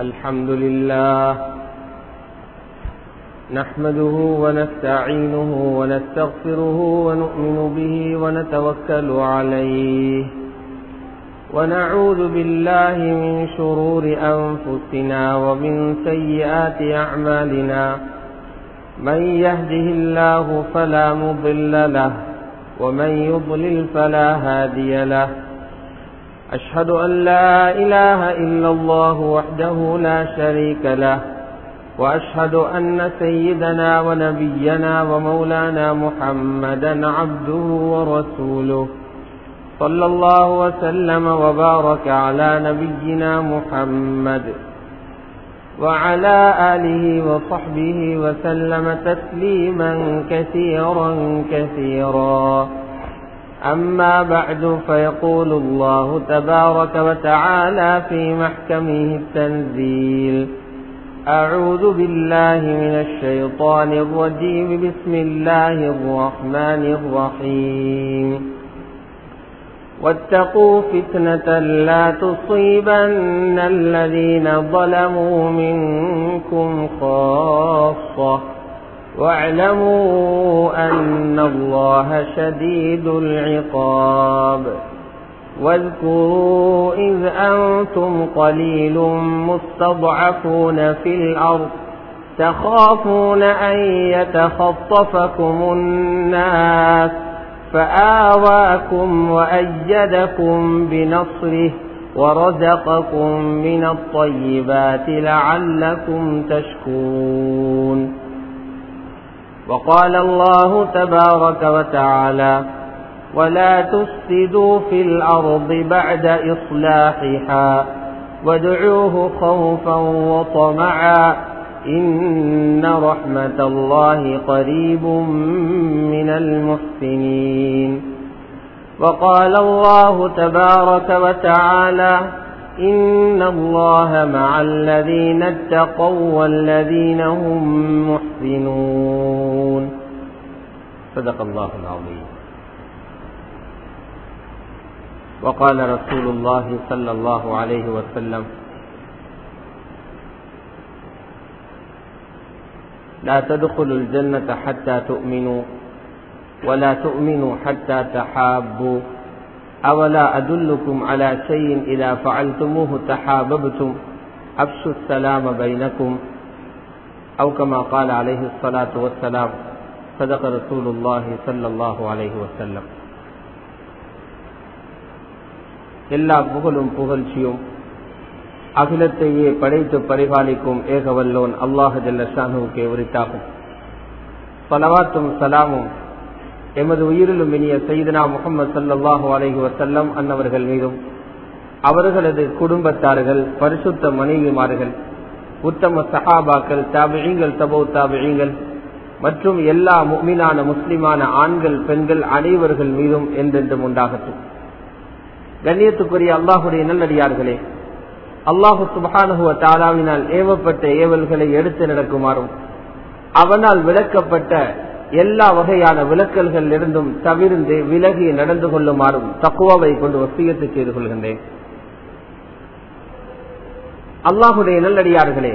الحمد لله نحمده ونستعينه ونستغفره ونؤمن به ونتوكل عليه ونعوذ بالله من شرور أنفسنا ومن سيئات أعمالنا من يهده الله فلا مضل له ومن يضلل فلا هادي له أشهد أن لا إله إلا الله وحده لا شريك له وأشهد أن سيدنا ونبينا ومولانا محمدا عبده ورسوله صلى الله وسلم وبارك على نبينا محمد وعلى آله وصحبه وسلم تسليما كثيرا كثيرا أما بعد فيقول الله تبارك وتعالى في محكمه التنزيل أعوذ بالله من الشيطان الرجيم بسم الله الرحمن الرحيم واتقوا فتنة لا تصيبن الذين ظلموا منكم خاصة واعلموا أن الله شديد العقاب واذكروا إذ أنتم قليل مستضعفون في الأرض تخافون أن يتخطفكم الناس فآواكم وأيدكم بنصره ورزقكم من الطيبات لعلكم تشكرون وقال الله تبارك وتعالى ولا تفسدوا في الأرض بعد إصلاحها وادعوه خوفا وطمعا إن رحمة الله قريب من المحسنين وقال الله تبارك وتعالى إن الله مع الذين اتقوا والذين هم محسنون صدق الله العظيم وقال رسول الله صلى الله عليه وسلم لا تدخلوا الجنة حتى تؤمنوا ولا تؤمنوا حتى تحابوا أولا أدلكم على شيء إذا فعلتموه تحاببتم أفشوا السلام بينكم أو كما قال عليه الصلاة والسلام صدق رسول الله صلى الله عليه وسلم எல்லா புகழும் புகழ்ச்சியும் அகிலத்தையே படைத்து பரிபாலிக்கும் ஏகவல்லோன் அல்லாஹ் ஜல்லஷானுக்கே உரித்தாகும் பலவாத்தும் சலாமும் எமது உயிரிலும் இனிய செய்தனா முகமது சல்லாஹூ அலஹி வசல்லம் அன்னவர்கள் மீதும் அவர்களது குடும்பத்தார்கள் பரிசுத்த மனைவிமார்கள் உத்தம சஹாபாக்கள் தாபிழிங்கள் தபோ தாபிழிங்கள் மற்றும் எல்லா முக்மினான முஸ்லிமான ஆண்கள் பெண்கள் அனைவர்கள் மீதும் என்றென்றும் உண்டாகட்டும் கண்ணியத்துக்குரிய அல்லாஹுடைய நல்லடியார்களே அல்லாஹு சுபானுகுவ தாலாவினால் ஏவப்பட்ட ஏவல்களை எடுத்து நடக்குமாறும் அவனால் விளக்கப்பட்ட எல்லா வகையான விளக்கல்கள் இருந்தும் தவிர்ந்து விலகி நடந்து கொள்ளுமாறும் தக்குவாவை கொண்டு வசியத்து செய்து கொள்கின்றேன் அல்லாஹுடைய நல்லடியார்களே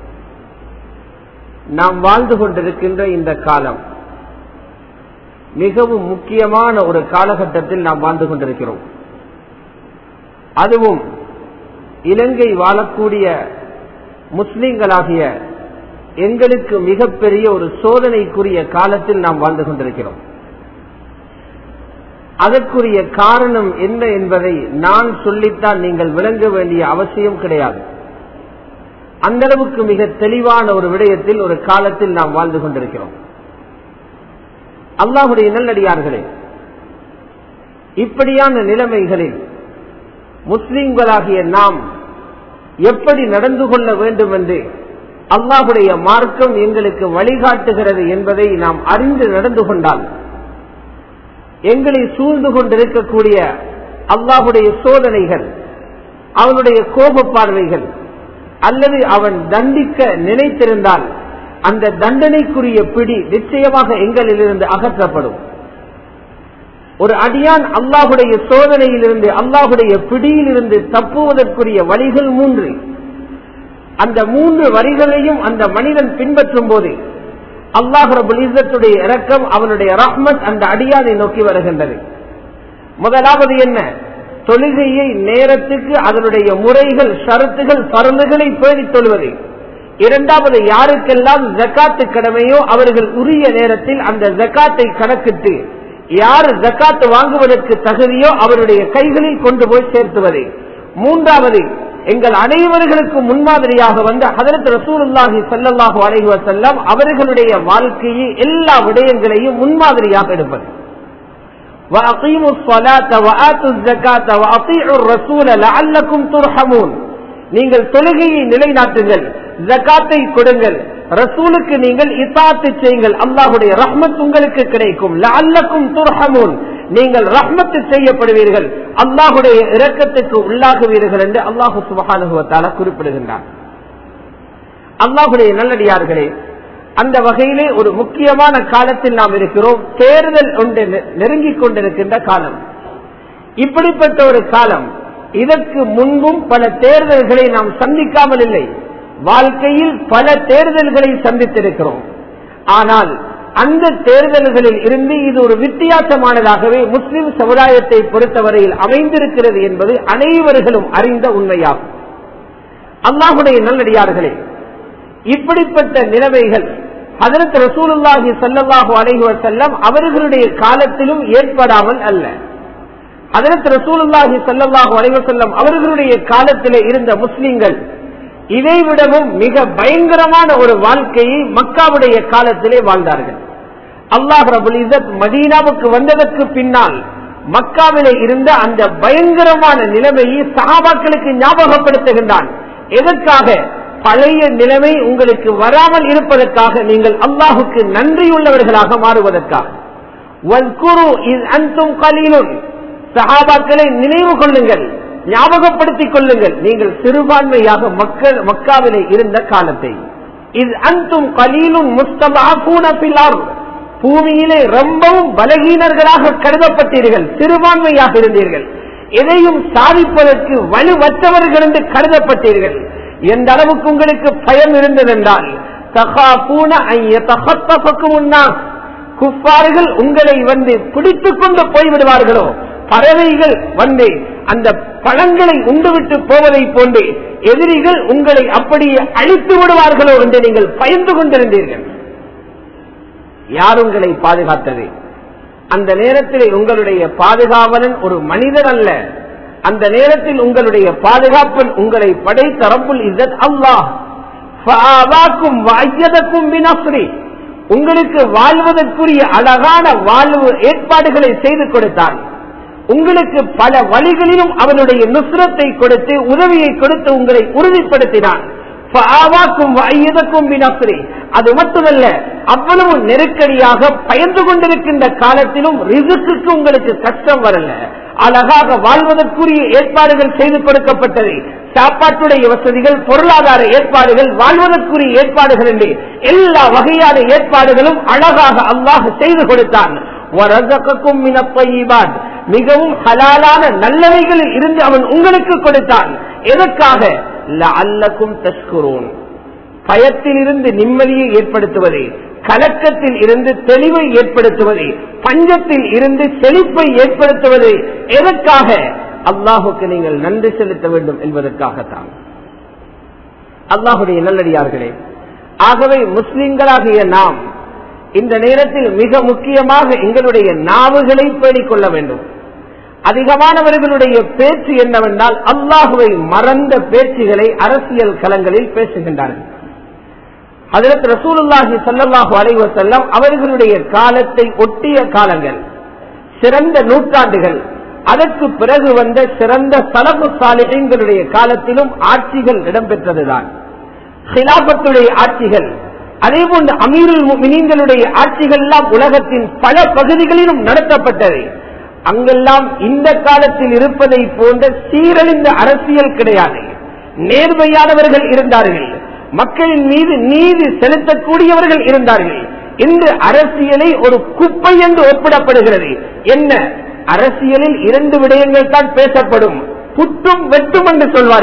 நாம் வாழ்ந்து கொண்டிருக்கின்ற இந்த காலம் மிகவும் முக்கியமான ஒரு காலகட்டத்தில் நாம் வாழ்ந்து கொண்டிருக்கிறோம் அதுவும் இலங்கை வாழக்கூடிய முஸ்லிம்களாகிய எங்களுக்கு மிகப்பெரிய ஒரு சோதனைக்குரிய காலத்தில் நாம் வாழ்ந்து கொண்டிருக்கிறோம் அதற்குரிய காரணம் என்ன என்பதை நான் சொல்லித்தான் நீங்கள் விளங்க வேண்டிய அவசியம் கிடையாது அந்த அளவுக்கு மிக தெளிவான ஒரு விடயத்தில் ஒரு காலத்தில் நாம் வாழ்ந்து கொண்டிருக்கிறோம் அல்லாஹுடைய நல்லடியார்களே இப்படியான நிலைமைகளில் முஸ்லிம்களாகிய நாம் எப்படி நடந்து கொள்ள வேண்டும் என்று அல்லாஹுடைய மார்க்கம் எங்களுக்கு வழிகாட்டுகிறது என்பதை நாம் அறிந்து நடந்து கொண்டால் எங்களை சூழ்ந்து கொண்டிருக்கக்கூடிய அல்லாஹுடைய சோதனைகள் அவனுடைய கோப பார்வைகள் அல்லது அவன் தண்டிக்க நினைத்திருந்தால் அந்த தண்டனைக்குரிய பிடி நிச்சயமாக எங்களிலிருந்து அகற்றப்படும் ஒரு அடியான் அல்லாஹுடைய சோதனையிலிருந்து அல்லாஹுடைய பிடியிலிருந்து தப்புவதற்குரிய வழிகள் மூன்று அந்த மூன்று வரிகளையும் அந்த மனிதன் பின்பற்றும் போது அல்லாஹ் ரபுல் இஸ்ஸத்துடைய இரக்கம் அவனுடைய ரஹ்மத் அந்த அடியானை நோக்கி வருகின்றது முதலாவது என்ன தொழுகையை நேரத்துக்கு அதனுடைய முறைகள் ஷரத்துகள் பருந்துகளை பேணித் தொழுவது இரண்டாவது யாருக்கெல்லாம் ஜக்காத்து கடமையோ அவர்கள் உரிய நேரத்தில் அந்த ஜக்காத்தை கணக்கிட்டு யார் ஜக்காத்து வாங்குவதற்கு தகுதியோ அவருடைய கைகளில் கொண்டு போய் சேர்த்துவது மூன்றாவது எங்கள் அனைவர்களுக்கும் முன்மாதிரியாக வந்த ஹதரத் ரசூலுல்லாஹி ஸல்லல்லாஹு அலைஹி வஸல்லம் அவர்களுடைய வாழ்க்கையை எல்லா விடயங்களையும் முன்மாதிரியாக எடுப்பது وَأَقِيمُوا الصَّلَاةَ وَآتُوا الزَّكَاةَ وَأَطِيعُوا الرَّسُولَ لَعَلَّكُمْ تُرْحَمُونَ நீங்கள் தொழுகையை நிலைநாட்டுங்கள் ஜக்காத்தை கொடுங்கள் ரசூலுக்கு நீங்கள் இத்தாத்து செய்யுங்கள் அல்லாஹுடைய ரஹ்மத் உங்களுக்கு கிடைக்கும் லஅல்லக்கும் துர்ஹமூன் நீங்கள் ரஹ்மத்து செய்யப்படுவீர்கள் அல்லாஹுடைய இரக்கத்துக்கு உள்ளாகுவீர்கள் என்று அல்லாஹு சுபஹானுவத்தால குறிப்பிடுகின்றார் அல்லாஹுடைய நல்லடியார்களே அந்த வகையிலே ஒரு முக்கியமான காலத்தில் நாம் இருக்கிறோம் தேர்தல் ஒன்று நெருங்கிக் கொண்டிருக்கின்ற காலம் இப்படிப்பட்ட ஒரு காலம் இதற்கு முன்பும் பல தேர்தல்களை நாம் சந்திக்காமல் இல்லை வாழ்க்கையில் பல தேர்தல்களை சந்தித்திருக்கிறோம் ஆனால் அந்த தேர்தல்களில் இருந்து இது ஒரு வித்தியாசமானதாகவே முஸ்லிம் சமுதாயத்தை பொறுத்தவரையில் அமைந்திருக்கிறது என்பது அனைவர்களும் அறிந்த உண்மையாகும் அல்லாஹுடைய நல்லடியார்களே இப்படிப்பட்ட நிலைமைகள் அதற்கு ரசூலுல்லாஹி சல்லாஹூ அலைஹி வசல்லம் அவர்களுடைய காலத்திலும் ஏற்படாமல் அல்ல அதற்கு ரசூலுல்லாஹி சல்லாஹூ அலைஹி வசல்லம் அவர்களுடைய காலத்திலே இருந்த முஸ்லிம்கள் இதைவிடவும் மிக பயங்கரமான ஒரு வாழ்க்கையை மக்காவுடைய காலத்திலே வாழ்ந்தார்கள் அல்லாஹ் ரபுல் இசத் மதீனாவுக்கு வந்ததற்கு பின்னால் மக்காவிலே இருந்த அந்த பயங்கரமான நிலைமையை சகாபாக்களுக்கு ஞாபகப்படுத்துகின்றான் எதற்காக பழைய நிலைமை உங்களுக்கு வராமல் இருப்பதற்காக நீங்கள் அல்லாஹுக்கு நன்றியுள்ளவர்களாக மாறுவதற்காக சகாபாக்களை நினைவு கொள்ளுங்கள் ஞாபகப்படுத்திக் கொள்ளுங்கள் நீங்கள் சிறுபான்மையாக மக்கள் மக்காவிலே இருந்த காலத்தை இது அந்தும் கலீலும் முஸ்தபார் பூமியிலே ரொம்பவும் பலகீனர்களாக கருதப்பட்டீர்கள் சிறுபான்மையாக இருந்தீர்கள் எதையும் சாதிப்பதற்கு வலுவற்றவர்கள் என்று கருதப்பட்டீர்கள் எந்த அளவுக்கு உங்களுக்கு பயம் இருந்ததென்றால் குப்பார்கள் உங்களை வந்து பிடித்துக் கொண்டு போய்விடுவார்களோ பறவைகள் வந்து அந்த பழங்களை உண்டுவிட்டு போவதை போன்று எதிரிகள் உங்களை அப்படியே அழித்து விடுவார்களோ என்று நீங்கள் பயந்து கொண்டிருந்தீர்கள் யார் உங்களை பாதுகாத்தது அந்த நேரத்தில் உங்களுடைய பாதுகாவலன் ஒரு மனிதன் அல்ல அந்த நேரத்தில் உங்களுடைய பாதுகாப்பன் உங்களை படைத்த ரப்புல் இசத் அல்லாஹ் உங்களுக்கு வாழ்வதற்குரிய அழகான வாழ்வு ஏற்பாடுகளை செய்து கொடுத்தான் உங்களுக்கு பல வழிகளிலும் அவனுடைய நுஸ்ரத்தை கொடுத்து உதவியை கொடுத்து உங்களை உறுதிப்படுத்தினான் அது மட்டுமல்ல அவ்வளவு நெருக்கடியாக பயந்து கொண்டிருக்கின்ற காலத்திலும் ரிசுக்கு உங்களுக்கு கஷ்டம் வரல அழகாக வாழ்வதற்குரிய ஏற்பாடுகள் செய்து கொடுக்கப்பட்டது சாப்பாட்டுடைய வசதிகள் பொருளாதார ஏற்பாடுகள் வாழ்வதற்குரிய ஏற்பாடுகள் என்று எல்லா வகையான ஏற்பாடுகளும் அழகாக அல்லாஹ் செய்து கொடுத்தான் மிகவும் ஹலாலான நல்லவைகளில் இருந்து அவன் உங்களுக்கு கொடுத்தான் எதற்காக அல்லக்கும் தஸ்குரோன் பயத்தில் இருந்து நிம்மதியை ஏற்படுத்துவது கலக்கத்தில் இருந்து தெளிவை ஏற்படுத்துவது பஞ்சத்தில் இருந்து செழிப்பை ஏற்படுத்துவது எதற்காக அல்லாஹுக்கு நீங்கள் நன்றி செலுத்த வேண்டும் என்பதற்காகத்தான் அல்லாஹுடைய நல்லடியார்களே ஆகவே முஸ்லிம்களாகிய நாம் இந்த நேரத்தில் மிக முக்கியமாக எங்களுடைய நாவுகளை பேணிக் கொள்ள வேண்டும் அதிகமானவர்களுடைய பேச்சு என்னவென்றால் அல்லாஹுவை மறந்த பேச்சுகளை அரசியல் களங்களில் பேசுகின்றார்கள் அதற்கு ரசூலுல்லாஹி சல்லாஹூ அலைவசல்லம் அவர்களுடைய காலத்தை ஒட்டிய காலங்கள் சிறந்த நூற்றாண்டுகள் அதற்கு பிறகு வந்த சிறந்த சலபு சாலைகளுடைய காலத்திலும் ஆட்சிகள் இடம்பெற்றதுதான் ஹிலாபத்துடைய ஆட்சிகள் அதே போன்று அமீருல் மினிங்களுடைய ஆட்சிகள் எல்லாம் உலகத்தின் பல பகுதிகளிலும் நடத்தப்பட்டது அங்கெல்லாம் இந்த காலத்தில் இருப்பதை போன்ற சீரழிந்த அரசியல் கிடையாது நேர்மையானவர்கள் இருந்தார்கள் மக்களின் மீது நீதி செலுத்தக்கூடியவர்கள் இருந்தார்கள் இன்று அரசியலை ஒரு குப்பை என்று ஒப்பிடப்படுகிறது என்ன அரசியலில் இரண்டு விடயங்கள் தான் பேசப்படும் புட்டும் வெட்டும் என்று சொல்வார்கள்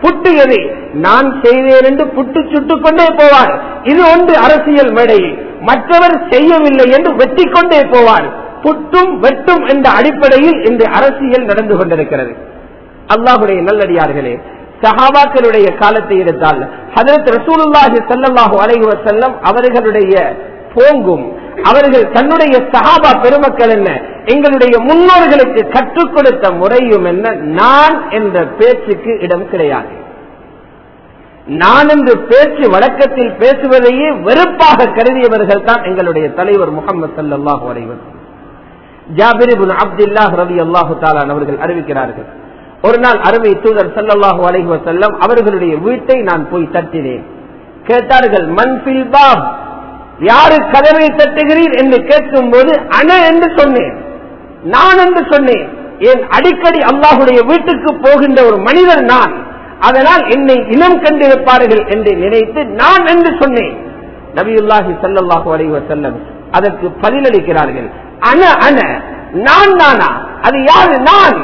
புட்டு எது நான் செய்தேன் என்று புட்டு சுட்டுக் கொண்டே போவார் இது ஒன்று அரசியல் மேடையில் மற்றவர் செய்யவில்லை என்று வெட்டி கொண்டே போவார் புட்டும் வெட்டும் என்ற அடிப்படையில் இந்த அரசியல் நடந்து கொண்டிருக்கிறது அல்லாஹுடைய நல்லடியார்களே சஹாபாக்களுடைய காலத்தை எடுத்தால் ஹதரத் ரசூலுல்லாஹி ஸல்லல்லாஹு அலைஹி வஸல்லம் அவர்களுடைய போங்கும் அவர்கள் தன்னுடைய சஹாபா பெருமக்கள் என்ன எங்களுடைய முன்னோர்களுக்கு கற்றுக் கொடுத்த முறையும் என்ன நான் என்ற பேச்சுக்கு இடம் கிடையாது நான் என்று பேச்சு வழக்கத்தில் பேசுவதையே வெறுப்பாக கருதியவர்கள் தான் எங்களுடைய தலைவர் முகமது சல்லாஹூ அலைவர் ஜாபிரிபுன் அப்துல்லாஹ் ரவி அல்லாஹு தாலான் அவர்கள் அறிவிக்கிறார்கள் ஒரு நாள் அருமை தூதர் சல்லாஹூ அலைஹி வசல்லம் அவர்களுடைய வீட்டை நான் போய் தட்டினேன் கேட்டார்கள் மன்பில் பாப் யாரு கதவை தட்டுகிறீர் என்று கேட்கும் போது அண என்று சொன்னேன் நான் என்று சொன்னேன் என் அடிக்கடி அல்லாஹுடைய வீட்டுக்கு போகின்ற ஒரு மனிதர் நான் அதனால் என்னை இனம் கண்டிருப்பார்கள் என்று நினைத்து நான் என்று சொன்னேன் நபியுல்லாஹி சல்லாஹூ அலைஹி வசல்லம் அதற்கு பதிலளிக்கிறார்கள் அன அன நான் நானா அது யாரு நான்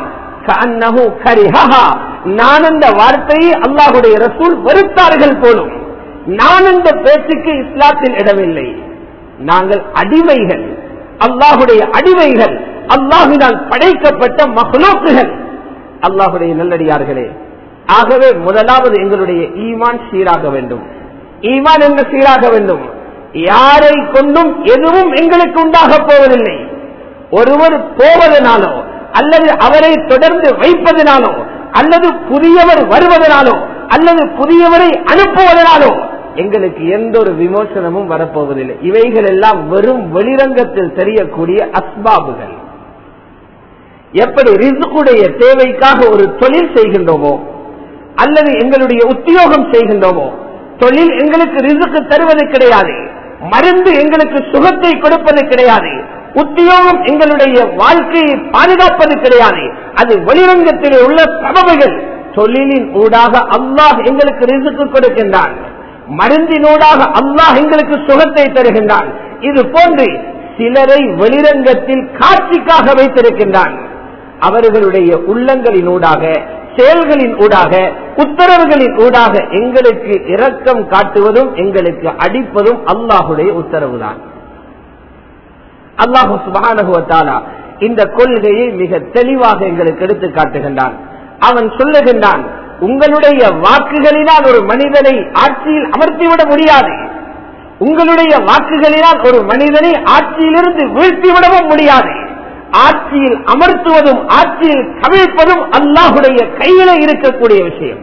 நான் அந்த வார்த்தையை அல்லாஹுடைய ரசூல் வெறுத்தார்கள் போலும் நான் அந்த பேச்சுக்கு இஸ்லாத்தில் இடமில்லை நாங்கள் அடிமைகள் அல்லாஹுடைய அடிமைகள் அல்லாஹுதான் படைக்கப்பட்ட மகளோக்குகள் அல்லாஹுடைய நல்லடியார்களே ஆகவே முதலாவது எங்களுடைய ஈமான் சீராக வேண்டும் ஈமான் என்று சீராக வேண்டும் யாரை கொண்டும் எதுவும் எங்களுக்கு உண்டாக போவதில்லை ஒருவர் போவதனாலோ அல்லது அவரை தொடர்ந்து வைப்பதனாலோ அல்லது புதியவர் வருவதனாலோ அல்லது புதியவரை அனுப்புவதனாலோ எங்களுக்கு எந்த ஒரு விமோசனமும் வரப்போவதில்லை இவைகள் எல்லாம் வெறும் வெளிரங்கத்தில் தெரியக்கூடிய அஸ்பாபுகள் எப்படி ரிசுக்குடைய தேவைக்காக ஒரு தொழில் செய்கின்றோமோ அல்லது எங்களுடைய உத்தியோகம் செய்கின்றோமோ தொழில் எங்களுக்கு ரிசுக்கு தருவது கிடையாது மருந்து எங்களுக்கு சுகத்தை கொடுப்பது கிடையாது உத்தியோகம் எங்களுடைய வாழ்க்கையை பாதுகாப்பது கிடையாது அது வெளிரங்கத்தில் உள்ள சபவைகள் தொழிலின் ஊடாக அல்லாஹ் எங்களுக்கு ரிசுக்கு கொடுக்கின்றான் மருந்தினூடாக அல்லாஹ் எங்களுக்கு சுகத்தை தருகின்றான் இது போன்று சிலரை வெளிரங்கத்தில் காட்சிக்காக வைத்திருக்கின்றான் அவர்களுடைய உள்ளங்களினூடாக செயல்களின் ஊடாக உத்தரவுகளின் ஊடாக எங்களுக்கு இரக்கம் காட்டுவதும் எங்களுக்கு அடிப்பதும் அல்லாஹுடைய உத்தரவுதான் அல்லாஹு சுபானுவத்தாலா இந்த கொள்கையை மிக தெளிவாக எங்களுக்கு எடுத்து காட்டுகின்றான் அவன் சொல்லுகின்றான் உங்களுடைய வாக்குகளினால் ஒரு மனிதனை ஆட்சியில் அமர்த்திவிட முடியாது உங்களுடைய வாக்குகளினால் ஒரு மனிதனை ஆட்சியிலிருந்து வீழ்த்திவிடவும் முடியாது ஆட்சியில் அமர்த்துவதும் ஆட்சியில் கவிழ்ப்பதும் அல்லாஹுடைய கையில இருக்கக்கூடிய விஷயம்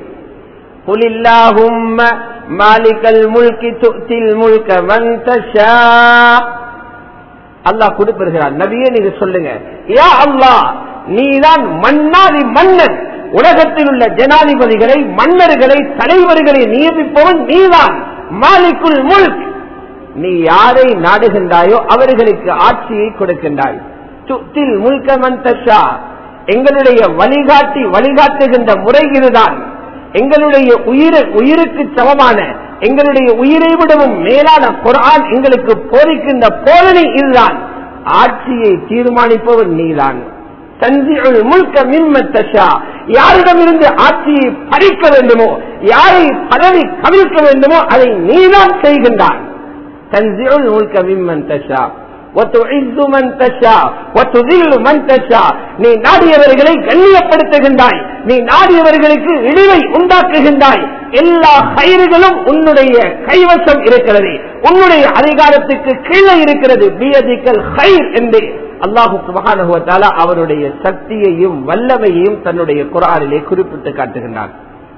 மாலிகல் முல்கி துத்தில் முல்க வந்தஷா அல்லாஹ் கொடுப்பிருக்கிறார் நபியே நீங்க சொல்லுங்க யா அல்லாஹ் நீதான் மன்னாதி மன்னன் உலகத்தில் உள்ள ஜனாதிபதிகளை மன்னர்களை தலைவர்களை நியமிப்பவன் நீதான் மாலிக்குல் முல்க் நீ யாரை நாடுகின்றாயோ அவர்களுக்கு ஆட்சியை கொடுக்கின்றாய் சுத்தில் முல்க மந்தஷா எங்களுடைய வழிகாட்டி வழிகாட்டுகின்ற முறை இதுதான் எங்களுடைய உயிர் உயிருக்கு சமமான எங்களுடைய உயிரை விடவும் மேலான குரான் எங்களுக்கு போதிக்கின்ற போதனை இதுதான் ஆட்சியை தீர்மானிப்பவன் நீதான் தஞ்சியுள் முழுக்க மின்மத்தஷா யாரிடமிருந்து ஆட்சியை பறிக்க வேண்டுமோ யாரை பதவி கவிழ்க்க வேண்டுமோ அதை நீதான் செய்கின்றான் தஞ்சியுள் முழுக்க மின்மந்தஷா நீ நாடியவர்களை கண்ணியப்படுத்துகின்றாய் நீ நாடியவர்களுக்கு இழிவை உண்டாக்குகின்றாய் எல்லா கயிறுகளும் உன்னுடைய கைவசம் இருக்கிறது உன்னுடைய அதிகாரத்துக்கு கீழே இருக்கிறது பியதிக்கல் கயிர் என்று அல்லாஹு சுபகானுவத்தால அவருடைய சக்தியையும் வல்லமையையும் தன்னுடைய குரானிலே குறிப்பிட்டு காட்டுகின்றார்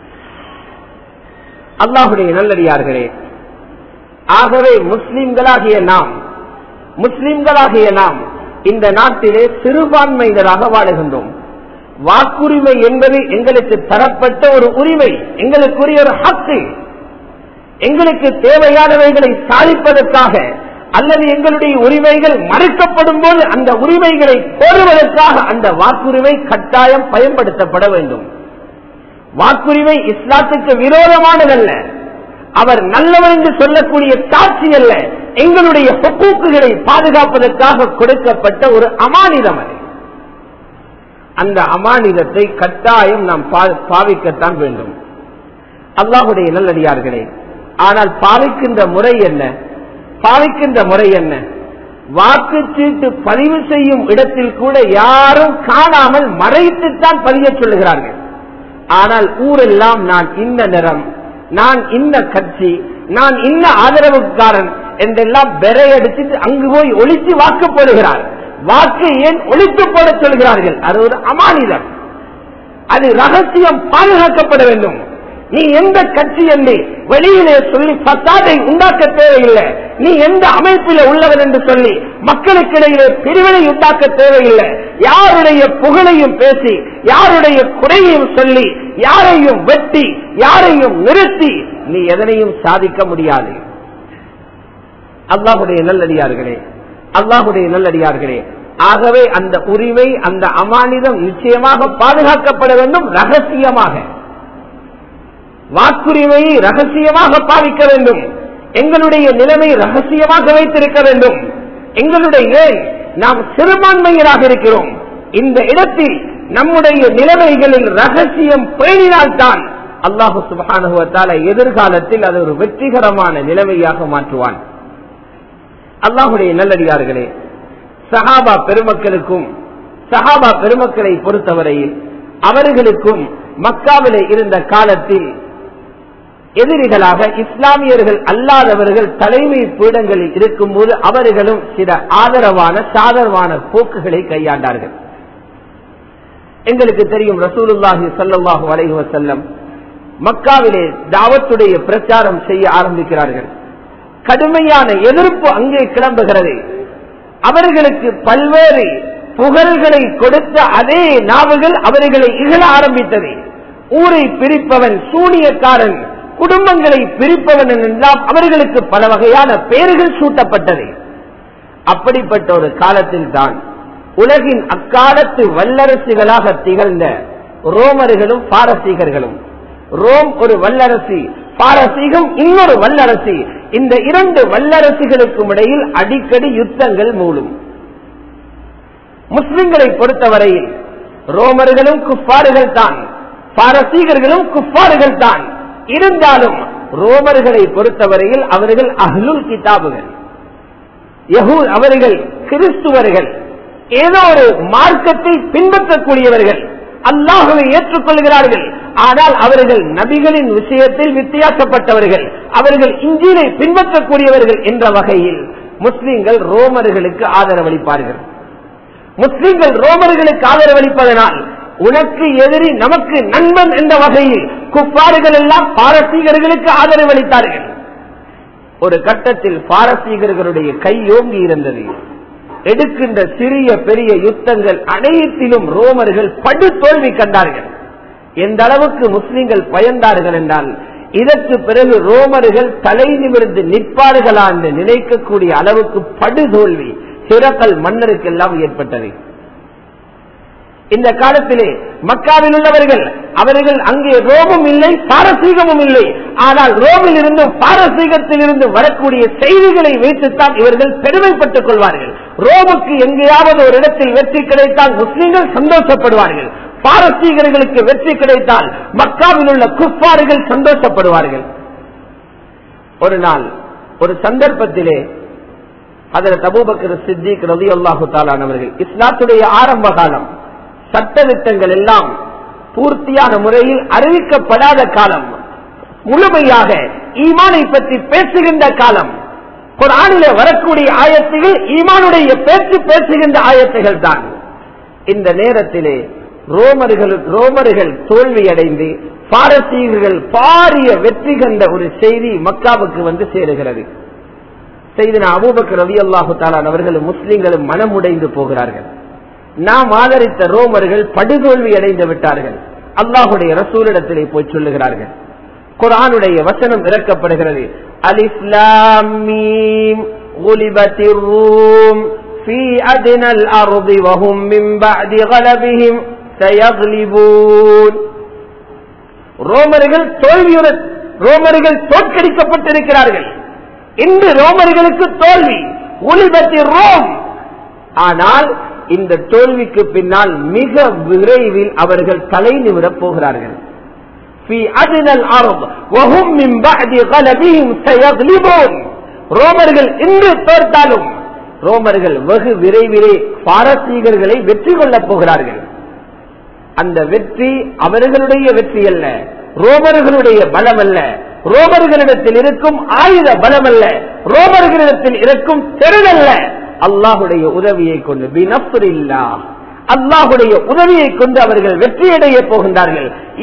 அல்லாஹுடைய நல்லடியார்களே ஆகவே முஸ்லிம்களாகிய நாம் முஸ்லிம்களாகிய நாம் இந்த நாட்டிலே சிறுபான்மையினராக வாழுகின்றோம் வாக்குரிமை என்பது எங்களுக்கு தரப்பட்ட ஒரு உரிமை எங்களுக்குரிய ஒரு ஹக்கு எங்களுக்கு தேவையானவைகளை சாதிப்பதற்காக அல்லது எங்களுடைய உரிமைகள் மறுக்கப்படும் போது அந்த உரிமைகளை கோருவதற்காக அந்த வாக்குரிமை கட்டாயம் பயன்படுத்தப்பட வேண்டும் வாக்குரிமை இஸ்லாத்துக்கு விரோதமானதல்ல அவர் நல்லவர் என்று சொல்லக்கூடிய சாட்சி அல்ல எங்களுடைய ஹொக்கூக்குகளை பாதுகாப்பதற்காக கொடுக்கப்பட்ட ஒரு அமானிதம் அது அந்த அமானிதத்தை கட்டாயம் நாம் பாவிக்கத்தான் வேண்டும் அல்லாஹுடைய நல்லடியார்களே ஆனால் பாவிக்கின்ற முறை என்ன பாவிக்கின்ற முறை என்ன வாக்குச்சீட்டு பதிவு செய்யும் இடத்தில் கூட யாரும் காணாமல் மறைத்துத்தான் பதிய சொல்லுகிறார்கள் ஆனால் ஊரெல்லாம் நான் இந்த நிறம் நான் இந்த கட்சி நான் இந்த ஆதரவுக்காரன் என்றெல்லாம் பெறையடிச்சிட்டு அங்கு போய் ஒழித்து வாக்கு போடுகிறார் வாக்கு ஏன் ஒழித்து போட சொல்கிறார்கள் அது ஒரு அமானிதம் அது ரகசியம் பாதுகாக்கப்பட வேண்டும் நீ எந்த கட்சி என்று வெளியிலே சொல்லி பத்தாதை உண்டாக்க தேவையில்லை நீ எந்த அமைப்பில் உள்ளவன் என்று சொல்லி மக்களுக்கிடையிலே பிரிவினை உண்டாக்க தேவையில்லை யாருடைய புகழையும் பேசி யாருடைய குறையையும் சொல்லி யாரையும் வெட்டி யாரையும் நிறுத்தி நீ எதனையும் சாதிக்க முடியாது அல்லாஹுடைய நல்லடியார்களே அல்லாஹுடைய நல்லடியார்களே ஆகவே அந்த உரிமை அந்த அமானிதம் நிச்சயமாக பாதுகாக்கப்பட வேண்டும் ரகசியமாக வாக்குரிமையை ரகசியமாக பாவிக்க வேண்டும் எங்களுடைய நிலைமை ரகசியமாக வைத்திருக்க வேண்டும் எங்களுடைய நாம் சிறுபான்மையராக இருக்கிறோம் இந்த இடத்தில் நம்முடைய நிலைமைகளில் ரகசியம் பேணினால்தான் அல்லாஹு சுபானுவத்தால எதிர்காலத்தில் அது ஒரு வெற்றிகரமான நிலைமையாக மாற்றுவான் அல்லாஹுடைய நல்லடியார்களே சஹாபா பெருமக்களுக்கும் சஹாபா பெருமக்களை பொறுத்தவரையில் அவர்களுக்கும் மக்காவிலே இருந்த காலத்தில் எதிரிகளாக இஸ்லாமியர்கள் அல்லாதவர்கள் தலைமை பீடங்களில் இருக்கும்போது அவர்களும் சில ஆதரவான சாதரவான போக்குகளை கையாண்டார்கள் எங்களுக்கு தெரியும் ரசூலுல்லாஹி சல்லாஹூ அலைஹி வசல்லம் மக்காவிலே தாவத்துடைய பிரச்சாரம் செய்ய ஆரம்பிக்கிறார்கள் கடுமையான எதிர்ப்பு அங்கே கிளம்புகிறது அவர்களுக்கு பல்வேறு புகழ்களை கொடுத்த அதே நாவுகள் அவர்களை இகழ ஆரம்பித்தது ஊரை பிரிப்பவன் சூனியக்காரன் குடும்பங்களை பிரிப்பவன் என்றெல்லாம் அவர்களுக்கு பல வகையான பெயர்கள் சூட்டப்பட்டது அப்படிப்பட்ட ஒரு காலத்தில் தான் உலகின் அக்காலத்து வல்லரசுகளாக திகழ்ந்த ரோமர்களும் பாரசீகர்களும் ரோம் ஒரு வல்லரசி பாரசீகம் இன்னொரு வல்லரசி இந்த இரண்டு வல்லரசுகளுக்கும் இடையில் அடிக்கடி யுத்தங்கள் மூடும் முஸ்லிம்களை பொறுத்தவரையில் ரோமர்களும் குப்பாறுகள் தான் பாரசீகர்களும் குப்பாறுகள் தான் இருந்தாலும் ரோமர்களை பொறுத்தவரையில் அவர்கள் அஹ்லுல் கிதாபுகள் யகூர் அவர்கள் கிறிஸ்துவர்கள் ஏதோ ஒரு மார்க்கத்தை பின்பற்றக்கூடியவர்கள் அல்லாஹுவை ஏற்றுக்கொள்கிறார்கள் ஆனால் அவர்கள் நபிகளின் விஷயத்தில் வித்தியாசப்பட்டவர்கள் அவர்கள் இஞ்சினை பின்பற்றக்கூடியவர்கள் என்ற வகையில் முஸ்லிம்கள் ரோமர்களுக்கு ஆதரவளிப்பார்கள் முஸ்லிம்கள் ரோமர்களுக்கு ஆதரவளிப்பதனால் உனக்கு எதிரி நமக்கு நண்பன் என்ற வகையில் குப்பாறுகள் எல்லாம் பாரசீகர்களுக்கு ஆதரவளித்தார்கள் ஒரு கட்டத்தில் பாரசீகர்களுடைய கையோங்கி இருந்தது எடுக்கின்ற சிறிய பெரிய யுத்தங்கள் அனைத்திலும் ரோமர்கள் படு தோல்வி கண்டார்கள் எந்த அளவுக்கு முஸ்லிம்கள் பயந்தார்கள் என்றால் இதற்கு பிறகு ரோமர்கள் தலை நிமிர்ந்து நிற்பார்களா என்று நினைக்கக்கூடிய அளவுக்கு படுதோல்வி சிறக்கல் மன்னருக்கெல்லாம் ஏற்பட்டது இந்த காலத்திலே மக்காவில் உள்ளவர்கள் அவர்கள் அங்கே ரோமும் இல்லை பாரசீகமும் இல்லை ஆனால் ரோமில் இருந்து பாரசீகத்தில் இருந்து வரக்கூடிய செய்திகளை வைத்துத்தான் இவர்கள் பெருமைப்பட்டுக் கொள்வார்கள் ரோமுக்கு எங்கேயாவது ஒரு இடத்தில் வெற்றி கிடைத்தால் முஸ்லிம்கள் சந்தோஷப்படுவார்கள் பாரசீகர்களுக்கு வெற்றி கிடைத்தால் மக்காவில் உள்ள குப்பாறுகள் சந்தோஷப்படுவார்கள் ஒரு நாள் ஒரு சந்தர்ப்பத்திலே அதில் தபூபக்கர் சித்திக் ரவி அல்லாஹு தாலானவர்கள் இஸ்லாத்துடைய ஆரம்ப காலம் சட்டத்திட்டங்கள் எல்லாம் பூர்த்தியான முறையில் அறிவிக்கப்படாத காலம் முழுமையாக ஈமானை பற்றி பேசுகின்ற காலம் குரானிலே வரக்கூடிய ஆயத்துகள் ஈமானுடைய பேச்சு பேசுகின்ற ஆயத்துகள் தான் இந்த நேரத்திலே ரோமர்கள் ரோமர்கள் தோல்வியடைந்து பாரசீகர்கள் பாரிய வெற்றி கண்ட ஒரு செய்தி மக்காவுக்கு வந்து சேருகிறது செய்தி அபூபக்கர் ரவி அல்லாஹு தாலான் அவர்கள் முஸ்லிம்களும் மனமுடைந்து போகிறார்கள் நாம் ஆதரித்த ரோமர்கள் படுதோல்வி அடைந்து விட்டார்கள் அல்லாஹுடைய ரசூலிடத்திலே போய் சொல்லுகிறார்கள் குரானுடைய வசனம் இறக்கப்படுகிறது அலிஸ்லாமீம் غلبت الروم في أدنى الأرض وهم من بعد غلبهم سيغلبون ரோமர்கள் தோல்வியுடன் ரோமர்கள் தோற்கடிக்கப்பட்டிருக்கிறார்கள் இன்று ரோமர்களுக்கு தோல்வி ஒளிபத்தி ரோம் ஆனால் இந்த தோல்விக்கு பின்னால் மிக விரைவில் அவர்கள் தலை நிமிரப் போகிறார்கள் في أدنى الأرض وهم من بعد غلبهم سيغلبون ரோமர்கள் இன்று தோற்றாலும் ரோமர்கள் வெகு விரைவிலே பாரசீகர்களை வெற்றி கொள்ளப் போகிறார்கள் அந்த வெற்றி அவர்களுடைய வெற்றி அல்ல ரோமர்களுடைய பலம் அல்ல ரோமர்களிடத்தில் இருக்கும் ஆயுத பலம் அல்ல ரோமர்களிடத்தில் இருக்கும் திறனல்ல அல்லாஹுடைய உதவியை கொண்டு பினப்புரில்லா அல்லாஹுடைய உதவியை கொண்டு அவர்கள் வெற்றியடைய போகின்றார்கள்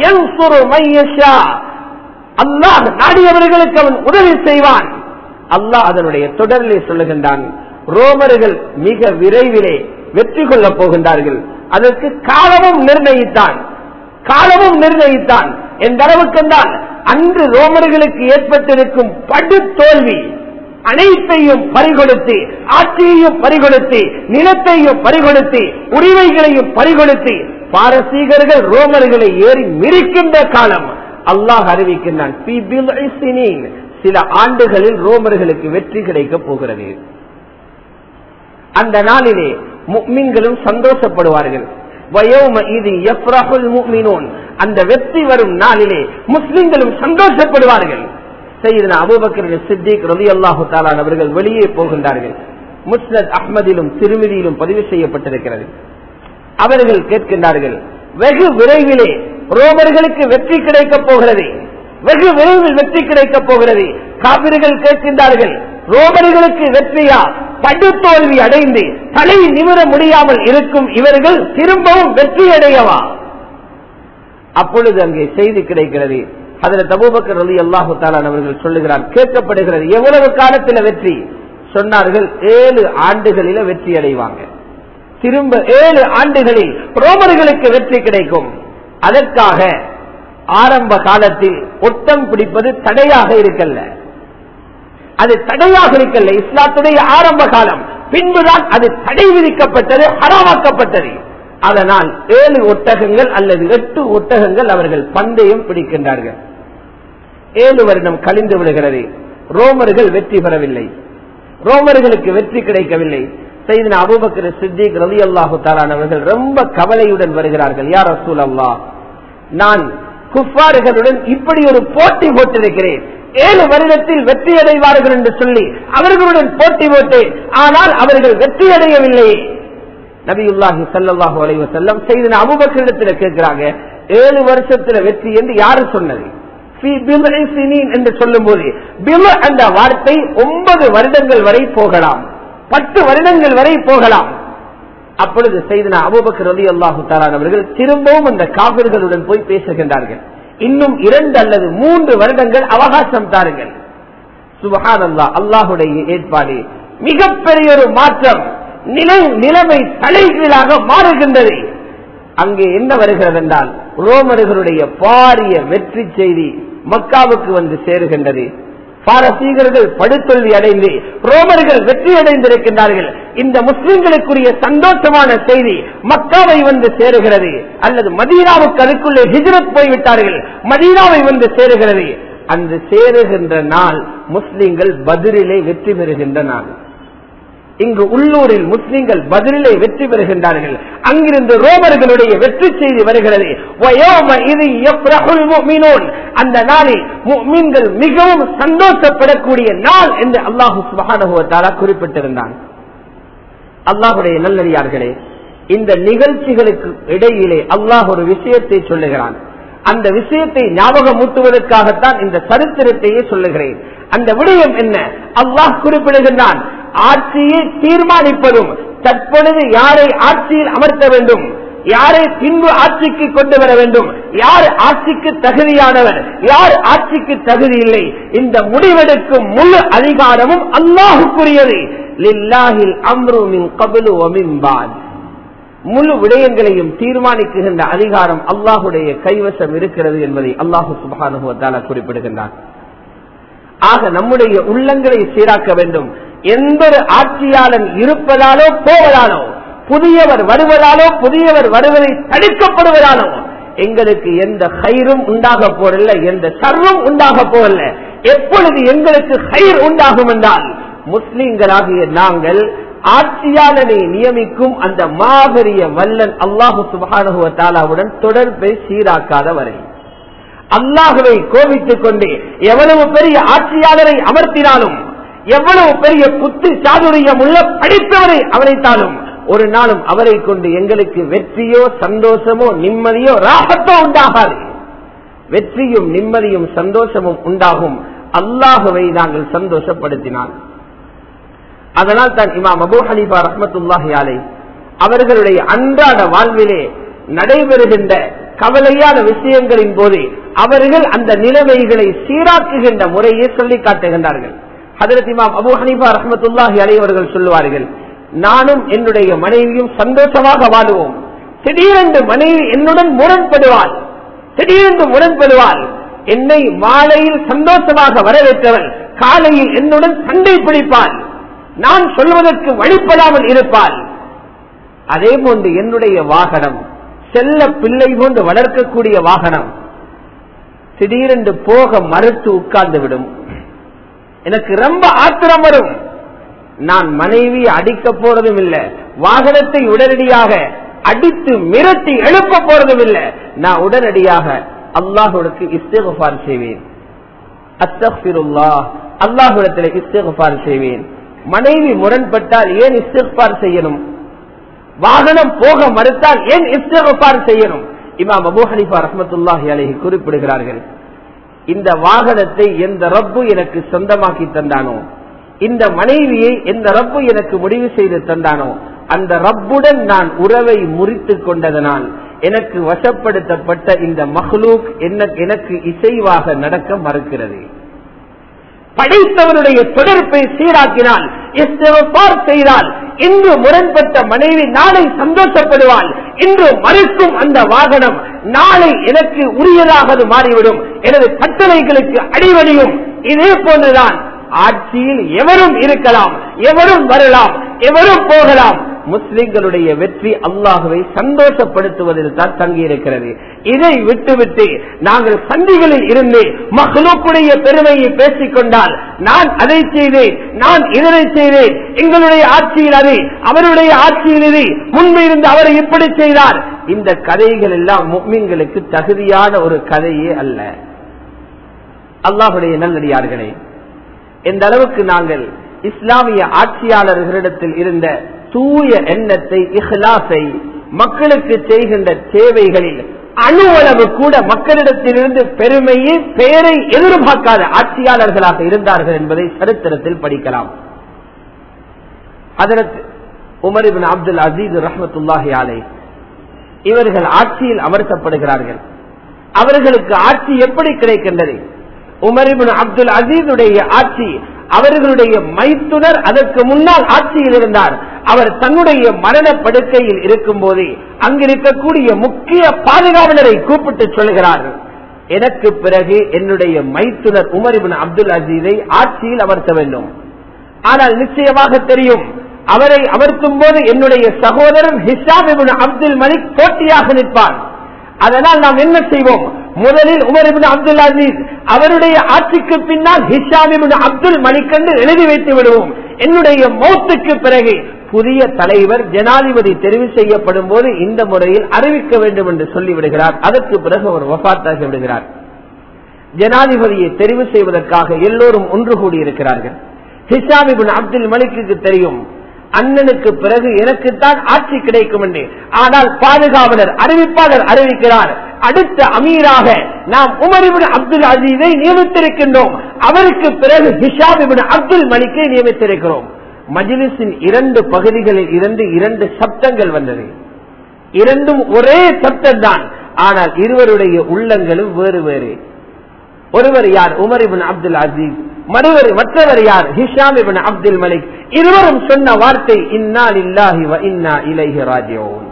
அல்லாஹ் நாடியவர்களுக்கு அவன் உதவி செய்வான் அல்லாஹ் அதனுடைய தொடரிலே சொல்லுகின்றான் ரோமர்கள் மிக விரைவிலே வெற்றி கொள்ளப் போகின்றார்கள் அதற்கு காலமும் நிர்ணயித்தான் காலமும் நிர்ணயித்தான் எந்த அளவுக்கு என்றால் அன்று ரோமர்களுக்கு ஏற்பட்டிருக்கும் படு தோல்வி அனைத்தையும் பறிகொடுத்து ஆட்சியையும் பறிகொடுத்து நிலத்தையும் பறிகொடுத்து உரிமைகளையும் பறிகொடுத்து பாரசீகர்கள் ரோமர்களை ஏறி மிரிக்கின்ற காலம் அல்லாஹ் அறிவிக்கின்றான் சில ஆண்டுகளில் ரோமர்களுக்கு வெற்றி கிடைக்கப் போகிறது அந்த நாளிலே முக்மின்களும் சந்தோஷப்படுவார்கள் அந்த வெற்றி வரும் நாளிலே முஸ்லிம்களும் சந்தோஷப்படுவார்கள் செய்தன அபுபக்கர் சித்திக் ரதி அல்லாஹு தாலான் அவர்கள் வெளியே போகின்றார்கள் முஸ்னத் அஹ்மதிலும் திருமதியிலும் பதிவு செய்யப்பட்டிருக்கிறது அவர்கள் கேட்கின்றார்கள் வெகு விரைவிலே ரோமர்களுக்கு வெற்றி கிடைக்கப் போகிறது வெகு விரைவில் வெற்றி கிடைக்கப் போகிறது காவிரிகள் கேட்கின்றார்கள் ரோமர்களுக்கு வெற்றியா படு தோல்வி அடைந்து தலை நிமிர முடியாமல் இருக்கும் இவர்கள் திரும்பவும் வெற்றி அடையவா அப்பொழுது அங்கே செய்தி கிடைக்கிறது அதில் தபூபக்கர் அலி அல்லாஹு தாலான் அவர்கள் சொல்லுகிறார் கேட்கப்படுகிறது எவ்வளவு காலத்தில் வெற்றி சொன்னார்கள் ஏழு ஆண்டுகளில வெற்றி அடைவாங்க திரும்ப ஏழு ஆண்டுகளில் ரோமர்களுக்கு வெற்றி கிடைக்கும் அதற்காக ஆரம்ப காலத்தில் ஒட்டம் பிடிப்பது தடையாக இருக்கல்ல அது தடையாக இருக்கல்ல இஸ்லாத்துடைய ஆரம்ப காலம் பின்புதான் அது தடை விதிக்கப்பட்டது ஹராமாக்கப்பட்டது அதனால் ஏழு ஒட்டகங்கள் அல்லது எட்டு ஒட்டகங்கள் அவர்கள் பந்தயம் பிடிக்கின்றார்கள் ஏழு வருடம் கழிந்து விடுகிறது ரோமர்கள் வெற்றி பெறவில்லை ரோமர்களுக்கு வெற்றி கிடைக்கவில்லை செய்தன அபுபக்கர் சித்திக் ரவி அல்லாஹு அவர்கள் ரொம்ப கவலையுடன் வருகிறார்கள் யார் ரசூல் அல்லா நான் குஃபாறுகளுடன் இப்படி ஒரு போட்டி போட்டிருக்கிறேன் ஏழு வருடத்தில் வெற்றி அடைவார்கள் என்று சொல்லி அவர்களுடன் போட்டி போட்டேன் ஆனால் அவர்கள் வெற்றி அடையவில்லை நபியுல்லாஹி சல்லாஹூ அலைவ செல்லம் செய்த அபுபக்கரிடத்தில் கேட்கிறாங்க ஏழு வருஷத்துல வெற்றி என்று யாரு சொன்னது என்று சொல்லும் போது பிம என்ற வார்த்தை ஒன்பது வருடங்கள் வரை போகலாம் பத்து வருடங்கள் வரை போகலாம் அப்பொழுது செய்தன அபுபக்கர் ரவி அல்லாஹு தாலான் அவர்கள் திரும்பவும் அந்த காவிர்களுடன் போய் பேசுகின்றார்கள் இன்னும் இரண்டு அல்லது மூன்று வருடங்கள் அவகாசம் தாருங்கள் சுபஹானல்லா அல்லாஹுடைய ஏற்பாடு மிகப்பெரிய ஒரு மாற்றம் நிலை நிலைமை தலைகீழாக மாறுகின்றது அங்கே என்ன வருகிறது என்றால் ரோமர்களுடைய பாரிய வெற்றி செய்தி மக்காவுக்கு வந்து சேருகின்றது பாரசீகர்கள் படுத்தோல்வி அடைந்து ரோமர்கள் வெற்றி அடைந்திருக்கின்றார்கள் இந்த முஸ்லிம்களுக்குரிய சந்தோஷமான செய்தி மக்காவை வந்து சேருகிறது அல்லது மதீனாவுக்கு அதுக்குள்ளே ஹிஜரத் போய்விட்டார்கள் மதீனாவை வந்து சேருகிறது அந்த சேருகின்ற நாள் முஸ்லிம்கள் பதிரிலே வெற்றி பெறுகின்ற நாள் இங்கு உள்ளூரில் முஸ்லிம்கள் பதிலே வெற்றி பெறுகின்றார்கள் அங்கிருந்து ரோமர்களுடைய வெற்றி செய்தி வருகிறது அந்த நாளில் மீன்கள் மிகவும் சந்தோஷப்படக்கூடிய நாள் என்று அல்லாஹு சுபானுவத்தாலா குறிப்பிட்டிருந்தான் அல்லாஹுடைய நல்லடியார்களே இந்த நிகழ்ச்சிகளுக்கு இடையிலே அல்லாஹ் ஒரு விஷயத்தை சொல்லுகிறான் அந்த விஷயத்தை ஞாபகமூட்டுவதற்காகத்தான் இந்த சரித்திரத்தையே சொல்லுகிறேன் அந்த விடயம் என்ன அல்லாஹ் குறிப்பிடுகின்றான் ஆட்சியை தீர்மானிப்பதும் தற்பொழுது யாரை ஆட்சியில் அமர்த்த வேண்டும் யாரை பின்பு ஆட்சிக்கு கொண்டு வர வேண்டும் யார் ஆட்சிக்கு தகுதியானவர் யார் ஆட்சிக்கு தகுதி இல்லை இந்த முடிவெடுக்கும் முழு அதிகாரமும் அல்லாஹுக்குரியது லில்லாஹில் அம்ருமின் கபலு ஒமின்பான் முழு விடயங்களையும் தீர்மானிக்குகின்ற அதிகாரம் அல்லாஹுடைய கைவசம் இருக்கிறது என்பதை அல்லாஹு சுபானுவத்தால குறிப்பிடுகின்றான் ஆக நம்முடைய உள்ளங்களை சீராக்க வேண்டும் எந்த ஒரு ஆட்சியாளன் இருப்பதாலோ போவதாலோ புதியவர் வருவதாலோ புதியவர் வருவதை தடுக்கப்படுவதாலோ எங்களுக்கு எந்த கயிறும் உண்டாக போறதில்ல எந்த சர்வம் உண்டாக போவதில்ல எப்பொழுது எங்களுக்கு கயிர் உண்டாகும் என்றால் முஸ்லிம்களாகிய நாங்கள் ஆட்சியாளனை நியமிக்கும் அந்த மாபெரிய வல்லன் அல்லாஹு சுபானுவத்தாலாவுடன் தொடர்பை சீராக்காத வரை அல்லாஹுவை கோபித்துக் கொண்டு எவ்வளவு பெரிய ஆட்சியாளரை அமர்த்தினாலும் எவ்வளவு பெரிய புத்து சாதுரியம் உள்ள படித்தவரை அவரைத்தாலும் ஒரு நாளும் அவரை கொண்டு எங்களுக்கு வெற்றியோ சந்தோஷமோ நிம்மதியோ ராகத்தோ உண்டாகாது வெற்றியும் நிம்மதியும் சந்தோஷமும் உண்டாகும் அல்லாஹுவை நாங்கள் சந்தோஷப்படுத்தினால் அதனால் தான் இமாம் அபு ஹனீஃபா ரஹமத்துல்லாஹி அலை அவர்களுடைய அன்றாட வாழ்விலே நடைபெறுகின்ற கவலையான விஷயங்களின் போது அவர்கள் அந்த நிலைமைகளை சீராக்குகின்ற முறையை சொல்லி காட்டுகின்றார்கள் ஹதரத் இமாம் அபு ஹனீஃபா ரஹமத்துல்லாஹி அலை அவர்கள் சொல்லுவார்கள் நானும் என்னுடைய மனைவியும் சந்தோஷமாக வாழுவோம் திடீரென்று மனைவி என்னுடன் முரண்படுவாள் திடீரென்று முரண்படுவாள் என்னை மாலையில் சந்தோஷமாக வரவேற்றவள் காலையில் என்னுடன் சண்டை பிடிப்பாள் நான் சொல்வதற்கு வழிபடாமல் இருப்பாள் அதே போன்று என்னுடைய வாகனம் செல்ல பிள்ளை போன்று வளர்க்கக்கூடிய வாகனம் திடீரென்று போக மறுத்து உட்கார்ந்து விடும் எனக்கு ரொம்ப ஆத்திரம் வரும் நான் மனைவி அடிக்க போறதும் இல்லை வாகனத்தை உடனடியாக அடித்து மிரட்டி எழுப்ப போறதும் இல்லை நான் உடனடியாக அல்லாஹுடக்கு இஸ்தேகுபார் செய்வேன் அத்தபிருல்லா அல்லாஹுடத்தில் இஸ்தேகுபார் செய்வேன் மனைவி முரண்பட்டால் ஏன் இஸ்தேகுபார் செய்யணும் வாகனம் போக மறுத்தால் ஏன் இஸ்தேகுபார் செய்யணும் இமாம் அபு ஹனிஃபா ரஹமத்துல்லாஹி அலஹி குறிப்பிடுகிறார்கள் இந்த வாகனத்தை எந்த ரப்பு எனக்கு சொந்தமாக்கி தந்தானோ இந்த மனைவியை எந்த ரப்பு எனக்கு முடிவு செய்து தந்தானோ அந்த ரப்புடன் நான் உறவை முறித்து கொண்டதனால் எனக்கு வசப்படுத்தப்பட்ட இந்த மஹ்லூக் எனக்கு இசைவாக நடக்க மறுக்கிறது படைத்தவனுடைய தொடர்பை சீராக்கினால் செய்தால் இன்று முரண்பட்ட மனைவி நாளை சந்தோஷப்படுவாள் இன்று மறுக்கும் அந்த வாகனம் நாளை எனக்கு உரியதாக மாறிவிடும் எனது கட்டளைகளுக்கு அடிவடியும் இதே போன்றுதான் ஆட்சியில் எவரும் இருக்கலாம் எவரும் வரலாம் எவரும் போகலாம் முஸ்லிம்களுடைய வெற்றி அல்லாஹுவை சந்தோஷப்படுத்துவதில் தான் தங்கியிருக்கிறது இதை விட்டுவிட்டு நாங்கள் சந்திகளில் இருந்து மகளுக்குடைய பெருமையை பேசிக் கொண்டால் நான் அதை செய்தேன் நான் இதனை செய்தேன் எங்களுடைய ஆட்சியில் அது அவருடைய ஆட்சியில் இது முன்பு இருந்து அவர் இப்படி செய்தார் இந்த கதைகள் எல்லாம் முக்மீன்களுக்கு தகுதியான ஒரு கதையே அல்ல அல்லாஹுடைய நல்லடியார்களே எந்த அளவுக்கு நாங்கள் இஸ்லாமிய ஆட்சியாளர்களிடத்தில் இருந்த தூய எண்ணத்தை இஹ்லாசை மக்களுக்கு செய்கின்ற சேவைகளில் அணுவளவு கூட மக்களிடத்திலிருந்து பெருமையை பெயரை எதிர்பார்க்காத ஆட்சியாளர்களாக இருந்தார்கள் என்பதை சரித்திரத்தில் படிக்கலாம் அதற்கு உமரிபின் அப்துல் அசீஸ் ரஹமத்துல்லாஹி ஆலை இவர்கள் ஆட்சியில் அமர்த்தப்படுகிறார்கள் அவர்களுக்கு ஆட்சி எப்படி கிடைக்கின்றது உமரிபின் அப்துல் அசீதுடைய ஆட்சி அவர்களுடைய மைத்துனர் அதற்கு முன்னால் ஆட்சியில் இருந்தார் அவர் தன்னுடைய மரண படுக்கையில் இருக்கும் போதே அங்கிருக்கக்கூடிய முக்கிய பாதுகாவலரை கூப்பிட்டு சொல்கிறார் எனக்கு பிறகு என்னுடைய மைத்துனர் உமரிபின் அப்துல் அசீதை ஆட்சியில் அமர்த்த வேண்டும் ஆனால் நிச்சயமாக தெரியும் அவரை அமர்த்தும் போது என்னுடைய சகோதரன் ஹிஷாபிபின் அப்துல் மலிக் போட்டியாக நிற்பார் அதனால் நாம் என்ன செய்வோம் முதலில் உமர் அப்துல் அசீஸ் அவருடைய ஆட்சிக்கு பின்னால் ஹிஷாமிபின் அப்துல் மலிக் என்று எழுதி வைத்து விடுவோம் என்னுடைய மௌத்துக்கு பிறகு புதிய தலைவர் ஜனாதிபதி தெரிவு செய்யப்படும் போது இந்த முறையில் அறிவிக்க வேண்டும் என்று சொல்லிவிடுகிறார் அதற்கு பிறகு அவர் வபாத்தாகி விடுகிறார் ஜனாதிபதியை தெரிவு செய்வதற்காக எல்லோரும் ஒன்று கூடியிருக்கிறார்கள் ஹிஷாமிபின் அப்துல் மலிக்கு தெரியும் அண்ணனுக்கு பிறகு எனக்குத்தான் ஆட்சி கிடைக்கும் என்று ஆனால் பாதுகாவலர் அறிவிப்பாளர் அறிவிக்கிறார் அடுத்த அமீராக நாம் உமரிபின் அப்துல் அசீதை நியமித்திருக்கின்றோம் அவருக்கு பிறகு ஹிஷாபிபின் அப்துல் மலிக்கை நியமித்திருக்கிறோம் மஜிலிஸின் இரண்டு பகுதிகளில் இருந்து இரண்டு சப்தங்கள் வந்தது இரண்டும் ஒரே சப்தம் தான் ஆனால் இருவருடைய உள்ளங்களும் வேறு வேறு ஒருவர் யார் உமரிபின் அப்துல் அசீஸ் மறுவர் மற்றவர் யார் ஹிஷாம் இபின் அப்துல் மலிக் இருவரும் சொன்ன வார்த்தை இன்னா இல்லாஹி வ இன்னா இலைஹி ராஜியோன்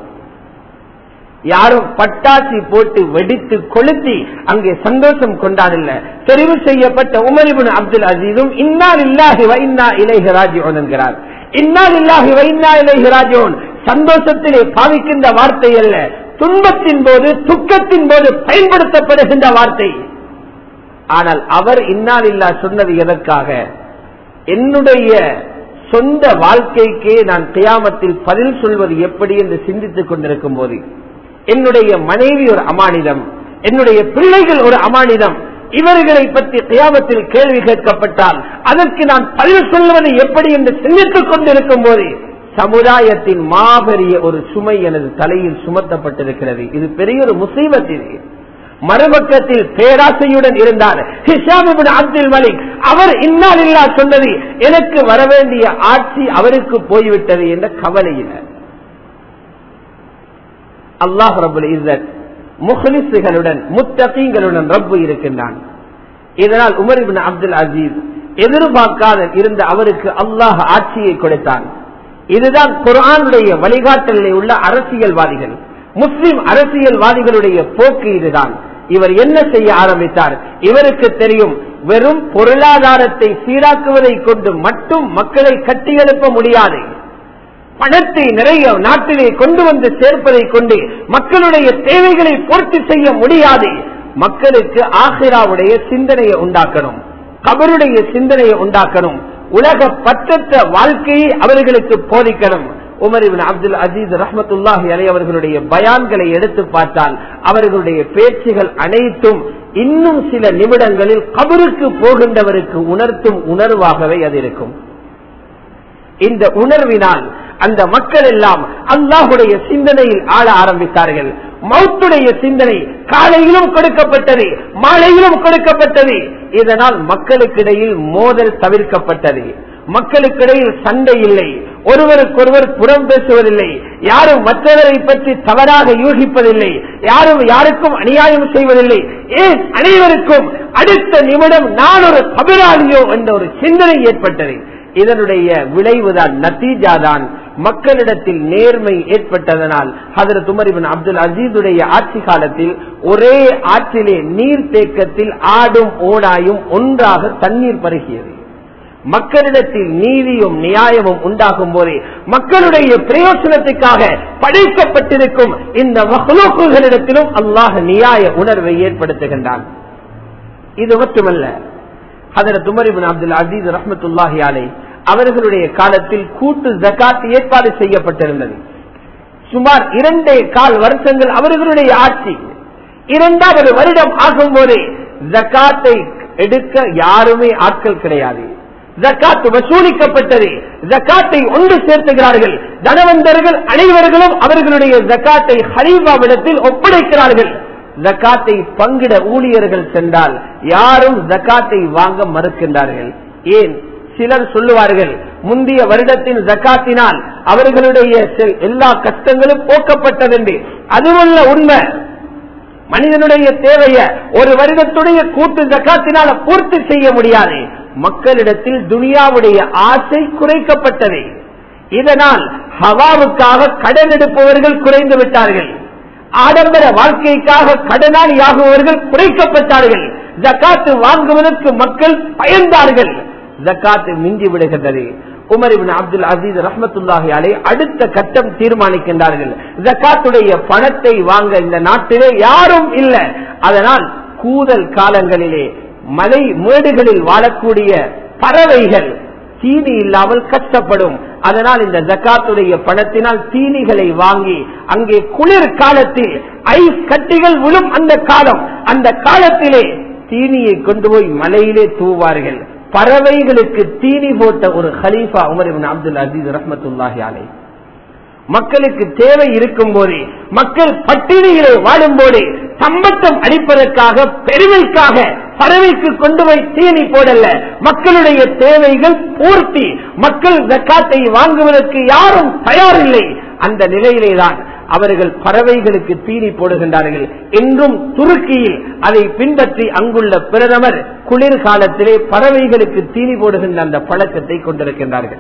யாரும் பட்டாசி போட்டு வெடித்து கொளுத்தி அங்கே சந்தோஷம் கொண்டாடல தெரிவு செய்யப்பட்ட உமரிபின் அப்துல் அசீதும் இன்னால் இல்லாஹி வ இன்னா இலைஹி ராஜியோன் என்கிறார் இன்னால் இல்லாஹி வ இன்னா இலைஹி ராஜியோன் சந்தோஷத்திலே பாவிக்கின்ற வார்த்தை அல்ல துன்பத்தின் போது துக்கத்தின் போது பயன்படுத்தப்படுகின்ற வார்த்தை ஆனால் அவர் இன்னால் இல்லா சொன்னது எதற்காக என்னுடைய சொந்த வாழ்க்கைக்கே நான் கியாமத்தில் பதில் சொல்வது எப்படி என்று சிந்தித்துக் கொண்டிருக்கும் போது என்னுடைய மனைவி ஒரு அமானிதம் என்னுடைய பிள்ளைகள் ஒரு அமானிதம் இவர்களை பற்றி கியாமத்தில் கேள்வி கேட்கப்பட்டால் அதற்கு நான் பதில் சொல்வது எப்படி என்று சிந்தித்துக் கொண்டிருக்கும் போது சமுதாயத்தின் மாபெரிய ஒரு சுமை எனது தலையில் சுமத்தப்பட்டிருக்கிறது இது பெரிய ஒரு முசீபத் இது மறுபக்கத்தில் பேராசையுடன் இருந்தார் ஹிஷாமிபின் அப்துல் மலிக் அவர் இன்னால் இல்லா சொன்னது எனக்கு வரவேண்டிய ஆட்சி அவருக்கு போய்விட்டது என்ற கவலையினர் அல்லாஹ் ரபுல் இஸ்ஸத் முஹ்லிசுகளுடன் முத்தகீங்களுடன் ரப்பு இருக்கின்றான் இதனால் உமர் இபின் அப்துல் அசீஸ் எதிர்பார்க்காத இருந்த அவருக்கு அல்லாஹ் ஆட்சியை கொடுத்தான் இதுதான் குரானுடைய வழிகாட்டலில் உள்ள அரசியல்வாதிகள் முஸ்லிம் அரசியல்வாதிகளுடைய போக்கு இதுதான் இவர் என்ன செய்ய ஆரம்பித்தார் இவருக்கு தெரியும் வெறும் பொருளாதாரத்தை சீராக்குவதை கொண்டு மட்டும் மக்களை கட்டியெழுப்ப முடியாது பணத்தை நிறைய நாட்டிலே கொண்டு வந்து சேர்ப்பதை கொண்டு மக்களுடைய தேவைகளை பூர்த்தி செய்ய முடியாது மக்களுக்கு ஆசிராவுடைய சிந்தனையை உண்டாக்கணும் கபருடைய சிந்தனையை உண்டாக்கணும் உலக பற்றற்ற வாழ்க்கையை அவர்களுக்கு போதிக்கணும் உமர் இபின் அப்துல் அஜீஸ் ரஹமத்துல்லாஹி அலை அவர்களுடைய பயான்களை எடுத்து பார்த்தால் அவர்களுடைய பேச்சுகள் அனைத்தும் இன்னும் சில நிமிடங்களில் கபருக்கு போகின்றவருக்கு உணர்த்தும் உணர்வாகவே அது இருக்கும் இந்த உணர்வினால் அந்த மக்கள் எல்லாம் அல்லாஹுடைய சிந்தனையில் ஆள ஆரம்பித்தார்கள் மௌத்துடைய சிந்தனை காலையிலும் கொடுக்கப்பட்டது மாலையிலும் கொடுக்கப்பட்டது இதனால் மக்களுக்கிடையில் மோதல் தவிர்க்கப்பட்டது மக்களுக்கிடையில் சண்டை இல்லை ஒருவருக்கொருவர் புறம் பேசுவதில்லை யாரும் மற்றவரை பற்றி தவறாக யூகிப்பதில்லை யாரும் யாருக்கும் அநியாயம் செய்வதில்லை ஏன் அனைவருக்கும் அடுத்த நிமிடம் நான் ஒரு தபிராளியோ என்ற ஒரு சிந்தனை ஏற்பட்டது இதனுடைய விளைவுதான் நத்தீஜாதான் மக்களிடத்தில் நேர்மை ஏற்பட்டதனால் ஹதரத் உமரிபின் அப்துல் அசீதுடைய ஆட்சி காலத்தில் ஒரே ஆற்றிலே நீர் தேக்கத்தில் ஆடும் ஓடாயும் ஒன்றாக தண்ணீர் பருகியது மக்களிடத்தில் நீதியும் நியாயமும் உண்டாகும் போதே மக்களுடைய பிரயோசனத்துக்காக படைக்கப்பட்டிருக்கும் இந்த மகளோக்குகளிடத்திலும் அல்லாஹ் நியாய உணர்வை ஏற்படுத்துகின்றான் இது மட்டுமல்ல ஹதரத் உமரிபின் அப்துல் அசீஸ் ரஹமத்துல்லாஹி அலை அவர்களுடைய காலத்தில் கூட்டு ஜக்காத் ஏற்பாடு செய்யப்பட்டிருந்தது சுமார் இரண்டே கால் வருஷங்கள் அவர்களுடைய ஆட்சி இரண்டாவது வருடம் ஆகும் போதே ஜக்காத்தை எடுக்க யாருமே ஆட்கள் கிடையாது ஜக்காத்து வசூலிக்கப்பட்டது ஜக்காத்தை ஒன்று சேர்த்துகிறார்கள் தனவந்தர்கள் அனைவர்களும் அவர்களுடைய ஜக்காத்தை ஹரீபாவிடத்தில் ஒப்படைக்கிறார்கள் ஜக்காத்தை பங்கிட ஊழியர்கள் சென்றால் யாரும் ஜக்காத்தை வாங்க மறுக்கின்றார்கள் ஏன் சிலர் சொல்லுவார்கள் முந்தைய வருடத்தின் ஜக்காத்தினால் அவர்களுடைய எல்லா கஷ்டங்களும் போக்கப்பட்டதென்று அதுவல்ல உண்மை மனிதனுடைய தேவைய ஒரு வருடத்துடைய கூட்டு ஜக்காத்தினால பூர்த்தி செய்ய முடியாது மக்களிடத்தில் துனியாவுடைய ஆசை குறைக்கப்பட்டது இதனால் ஹவாவுக்காக கடன் எடுப்பவர்கள் குறைந்து விட்டார்கள் ஆடம்பர வாழ்க்கைக்காக கடனாளியாகுவர்கள் குறைக்கப்பட்டார்கள் ஜக்காத்து வாங்குவதற்கு மக்கள் பயந்தார்கள் ஜக்காத்து மிஞ்சி விடுகின்றது உமரிபின் அப்துல் அசீஸ் ரஹமத்துல்லாஹி அலை அடுத்த கட்டம் தீர்மானிக்கின்றார்கள் ஜக்காத்துடைய பணத்தை வாங்க இந்த நாட்டிலே யாரும் இல்லை அதனால் கூதல் காலங்களிலே மலை மேடுகளில் வாழக்கூடிய பறவைகள் தீனி இல்லாமல் கஷ்டப்படும் அதனால் இந்த ஜக்காத்துடைய பணத்தினால் தீனிகளை வாங்கி அங்கே குளிர் காலத்தில் ஐஸ் கட்டிகள் விழும் அந்த காலம் அந்த காலத்திலே தீனியை கொண்டு போய் மலையிலே தூவார்கள் பறவைகளுக்கு தீனி போட்ட ஒரு ஹலீஃபா உமர் அப்துல் அசீஸ் ரஹமத்துல்லாஹி அலை மக்களுக்கு தேவை இருக்கும் போதே மக்கள் பட்டினியிலே வாடும் போதே சம்பத்தம் அடிப்பதற்காக பெருமைக்காக பறவைக்கு கொண்டு போய் தீனி போடல மக்களுடைய தேவைகள் பூர்த்தி மக்கள் ஜக்காத்தை வாங்குவதற்கு யாரும் தயாரில்லை அந்த நிலையிலேதான் அவர்கள் பறவைகளுக்கு தீனி போடுகின்றார்கள் என்றும் துருக்கியில் அதை பின்பற்றி அங்குள்ள பிரதமர் குளிர்காலத்திலே பறவைகளுக்கு தீனி போடுகின்ற அந்த பழக்கத்தை கொண்டிருக்கின்றார்கள்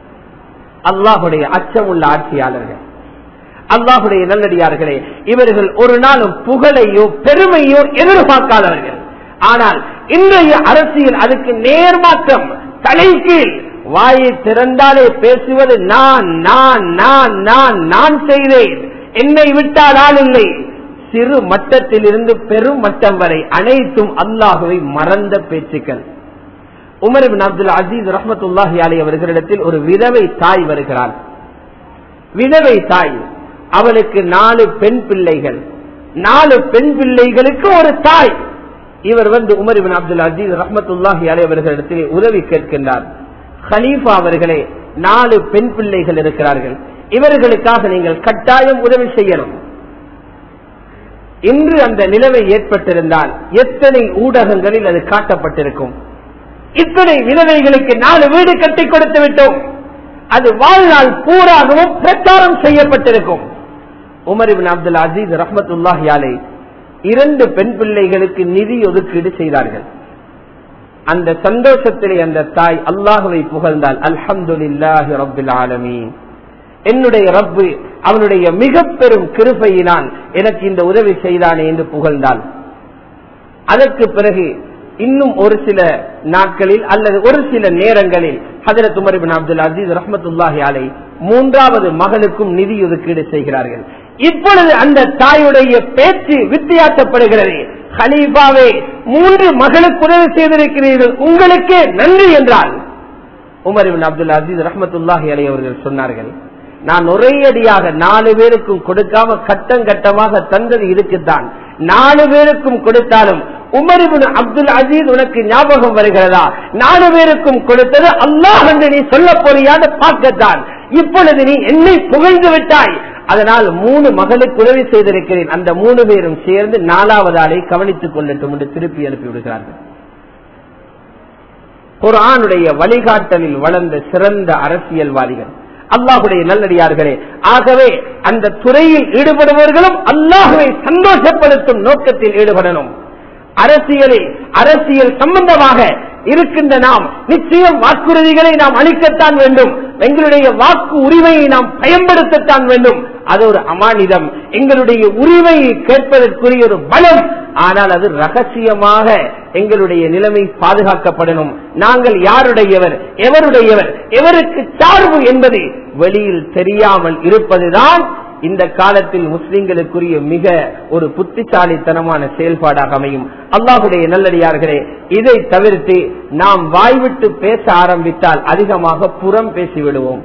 அல்லாஹுடைய அச்சமுள்ள ஆட்சியாளர்கள் அல்லாஹுடைய நல்லடியார்களே இவர்கள் ஒரு நாளும் புகழையோ பெருமையோ எதிர்பார்க்காதவர்கள் ஆனால் இன்றைய அரசியல் அதுக்கு நேர்மாற்றம் தலைகீழ் வாயை திறந்தாலே பேசுவது நான் நான் நான் நான் நான் செய்தேன் என்னை விட்டால் ஆள் இல்லை சிறு மட்டத்தில் இருந்து பெரும் மட்டம் வரை அனைத்தும் அல்லாஹுவை மறந்த பேச்சுக்கள் உமர் பின் அப்துல் அசீஸ் ரஹமத்துல்லாஹி அலி அவர்களிடத்தில் ஒரு விதவை தாய் வருகிறாள் விதவை தாய் அவளுக்கு நாலு பெண் பிள்ளைகள் நாலு பெண் பிள்ளைகளுக்கு ஒரு தாய் இவர் வந்து உமர் இபின் அப்துல் அஜீஸ் ரஹமத்துல்லாஹி அலைவர்களிடத்தில் உதவி கேட்கின்றார் ஹலீஃபா அவர்களே நாலு பெண் பிள்ளைகள் இருக்கிறார்கள் இவர்களுக்காக நீங்கள் கட்டாயம் உதவி செய்யணும் இன்று அந்த நிலைமை ஏற்பட்டிருந்தால் எத்தனை ஊடகங்களில் அது காட்டப்பட்டிருக்கும் இத்தனை விதவைகளுக்கு நாலு வீடு கட்டி கொடுத்து விட்டோம் அது வாழ்நாள் பூராகவும் பிரச்சாரம் செய்யப்பட்டிருக்கும் உமர் இபின் அப்துல் அசீஸ் ரஹமத்துல்லாஹி அலை இரண்டு பெண் பிள்ளைகளுக்கு நிதி ஒதுக்கீடு செய்தார்கள் அந்த சந்தோஷத்திலே அந்த தாய் அல்லாஹுவை புகழ்ந்தால் அல்ஹம்துலில்லாஹி ரப்பில் ஆலமீன் என்னுடைய ரப்பு அவனுடைய மிக பெரும் கிருபையினால் எனக்கு இந்த உதவி செய்தானே என்று புகழ்ந்தாள் அதற்கு பிறகு இன்னும் ஒரு சில நாட்களில் அல்லது ஒரு சில நேரங்களில் ஹதரத் உமர் பின் அப்துல் அசீஸ் ரஹமத்துல்லாஹி அலை மூன்றாவது மகளுக்கும் நிதி ஒதுக்கீடு செய்கிறார்கள் இப்பொழுது அந்த தாயுடைய பேச்சு வித்தியாசப்படுகிறது ஹலீஃபாவே மூன்று மகளுக்கு உதவி செய்திருக்கிறீர்கள் உங்களுக்கே நன்றி என்றால் உமர் பின் அப்துல் அசீஸ் ரஹமத்துல்லாஹி அலை அவர்கள் சொன்னார்கள் நான் ஒரேயடியாக நாலு பேருக்கும் கொடுக்காம கட்டம் கட்டமாக தந்தது இருக்குத்தான் நாலு பேருக்கும் கொடுத்தாலும் உமரிபுன் அப்துல் அஜீஸ் உனக்கு ஞாபகம் வருகிறதா நாலு பேருக்கும் கொடுத்தது அல்லாஹ் என்று நீ சொல்ல போறியான பார்க்கத்தான் இப்பொழுது நீ என்னை புகழ்ந்து விட்டாய் அதனால் மூணு மகளுக்கு உதவி செய்திருக்கிறேன் அந்த மூணு பேரும் சேர்ந்து நாலாவது ஆளை கவனித்துக் கொள்ளட்டும் என்று திருப்பி அனுப்பி விடுகிறார்கள் குரானுடைய வழிகாட்டலில் வளர்ந்த சிறந்த அரசியல்வாதிகள் அல்லாஹுடைய நல்லடியார்களே ஆகவே அந்த துறையில் ஈடுபடுபவர்களும் அல்லாஹுவை சந்தோஷப்படுத்தும் நோக்கத்தில் ஈடுபடணும் அரசியலில் அரசியல் சம்பந்தமாக இருக்கின்ற நாம் நிச்சயம் வாக்குறுதிகளை நாம் அளிக்கத்தான் வேண்டும் எங்களுடைய வாக்கு உரிமையை நாம் பயன்படுத்தத்தான் வேண்டும் அது ஒரு அமானிதம் எங்களுடைய உரிமையை கேட்பதற்குரிய ஒரு பலம் ஆனால் அது ரகசியமாக எங்களுடைய நிலைமை பாதுகாக்கப்படணும் நாங்கள் யாருடையவர் எவருடையவர் எவருக்கு சார்பு என்பது வெளியில் தெரியாமல் இருப்பதுதான் இந்த காலத்தில் முஸ்லிம்களுக்குரிய மிக ஒரு புத்திசாலித்தனமான செயல்பாடாக அமையும் அல்லாஹுடைய நல்லடியார்களே இதை தவிர்த்து நாம் வாய்விட்டு பேச ஆரம்பித்தால் அதிகமாக புறம் பேசிவிடுவோம்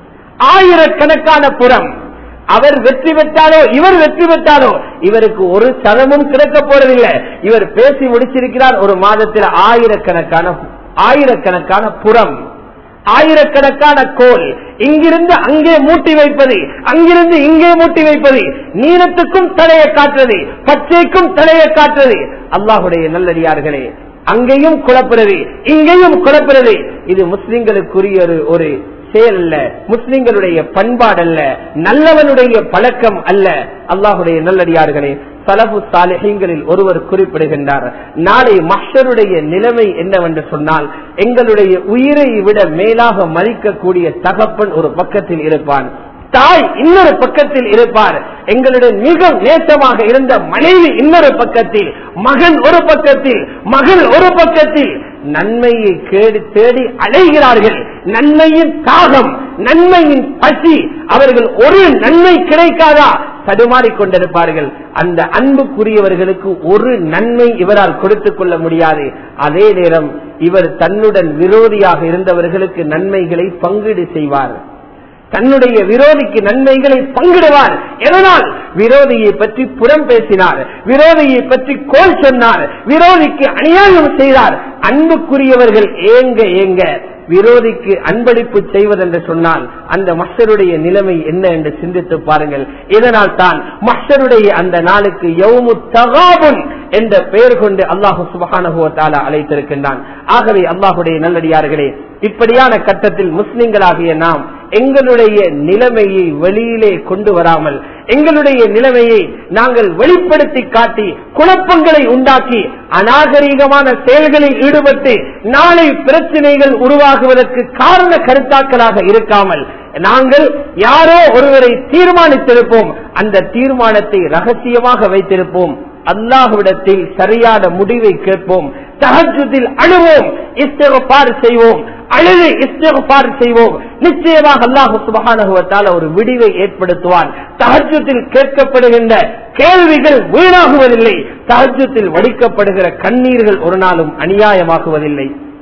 ஆயிரக்கணக்கான புறம் அவர் வெற்றி பெற்றாலோ இவர் வெற்றி பெற்றாலோ இவருக்கு ஒரு சதமும் கிடைக்க போறதில்லை இவர் பேசி முடிச்சிருக்கிறார் ஒரு மாதத்தில் ஆயிரக்கணக்கான ஆயிரக்கணக்கான புறம் ஆயிரக்கணக்கான கோல் இங்கிருந்து அங்கே மூட்டி வைப்பது அங்கிருந்து இங்கே மூட்டி வைப்பது நீளத்துக்கும் தலையை காட்டுறது பச்சைக்கும் தலையை காட்டுறது அல்லாஹுடைய நல்லடியார்களே அங்கேயும் குழப்புறது இங்கேயும் குழப்புறது இது முஸ்லிம்களுக்குரிய ஒரு ஒரு செயல் அல்ல முஸ்லிம்களுடைய பண்பாடு அல்ல நல்லவனுடைய பழக்கம் அல்ல அல்லாஹுடைய நல்லடியார்களே சலபு சாலிகளில் ஒருவர் குறிப்பிடுகின்றார் நாளை மஷருடைய நிலைமை என்னவென்று சொன்னால் எங்களுடைய உயிரை விட மேலாக மதிக்கக்கூடிய தகப்பன் ஒரு பக்கத்தில் இருப்பான் தாய் இன்னொரு பக்கத்தில் இருப்பார் எங்களுடைய மிக நேசமாக இருந்த மனைவி இன்னொரு பக்கத்தில் மகன் ஒரு பக்கத்தில் மகள் ஒரு பக்கத்தில் நன்மையை கேடி தேடி அலைகிறார்கள் நன்மையின் தாகம் நன்மையின் பசி அவர்கள் ஒரு நன்மை கிடைக்காதா தடுமாறிக் கொண்டிருப்பார்கள் அந்த அன்புக்குரியவர்களுக்கு ஒரு நன்மை இவரால் கொடுத்துக் கொள்ள முடியாது அதே நேரம் இவர் தன்னுடன் விரோதியாக இருந்தவர்களுக்கு நன்மைகளை பங்கீடு செய்வார் தன்னுடைய விரோதிக்கு நன்மைகளை பங்கிடுவார் எதனால் விரோதியை பற்றி புறம் பேசினார் விரோதியை பற்றி கோல் சொன்னார் விரோதிக்கு அநியாயம் செய்தார் அன்புக்குரியவர்கள் ஏங்க ஏங்க விரோதிக்கு அன்பளிப்பு செய்வதென்று சொன்னால் அந்த மஷருடைய நிலைமை என்ன என்று சிந்தித்து பாருங்கள் இதனால் தான் மஷருடைய அந்த நாளுக்கு யவுமு தகாபுன் என்ற பெயர் கொண்டு அல்லாஹு சுபகானுபவத்தால அழைத்திருக்கின்றான் ஆகவே அல்லாஹுடைய நல்லடியார்களே இப்படியான கட்டத்தில் முஸ்லிம்களாகிய நாம் எங்களுடைய நிலைமையை வெளியிலே கொண்டு வராமல் எங்களுடைய நிலைமையை நாங்கள் வெளிப்படுத்தி காட்டி குழப்பங்களை உண்டாக்கி அநாகரீகமான செயல்களில் ஈடுபட்டு நாளை பிரச்சனைகள் உருவாகுவதற்கு காரண கருத்தாக்களாக இருக்காமல் நாங்கள் யாரோ ஒருவரை தீர்மானித்திருப்போம் அந்த தீர்மானத்தை ரகசியமாக வைத்திருப்போம் அல்லாஹுவிடத்தில் சரியான முடிவை கேட்போம் தகஜத்தில் அழுவோம் இஸ்தகப்பாறு செய்வோம் அழுது இஸ்தகப்பாறு செய்வோம் நிச்சயமாக அல்லாஹு சுபகானுவத்தால் ஒரு விடிவை ஏற்படுத்துவான் தகஜத்தில் கேட்கப்படுகின்ற கேள்விகள் வீணாகுவதில்லை தகஜத்தில் வடிக்கப்படுகிற கண்ணீர்கள் ஒரு நாளும் அநியாயமாகுவதில்லை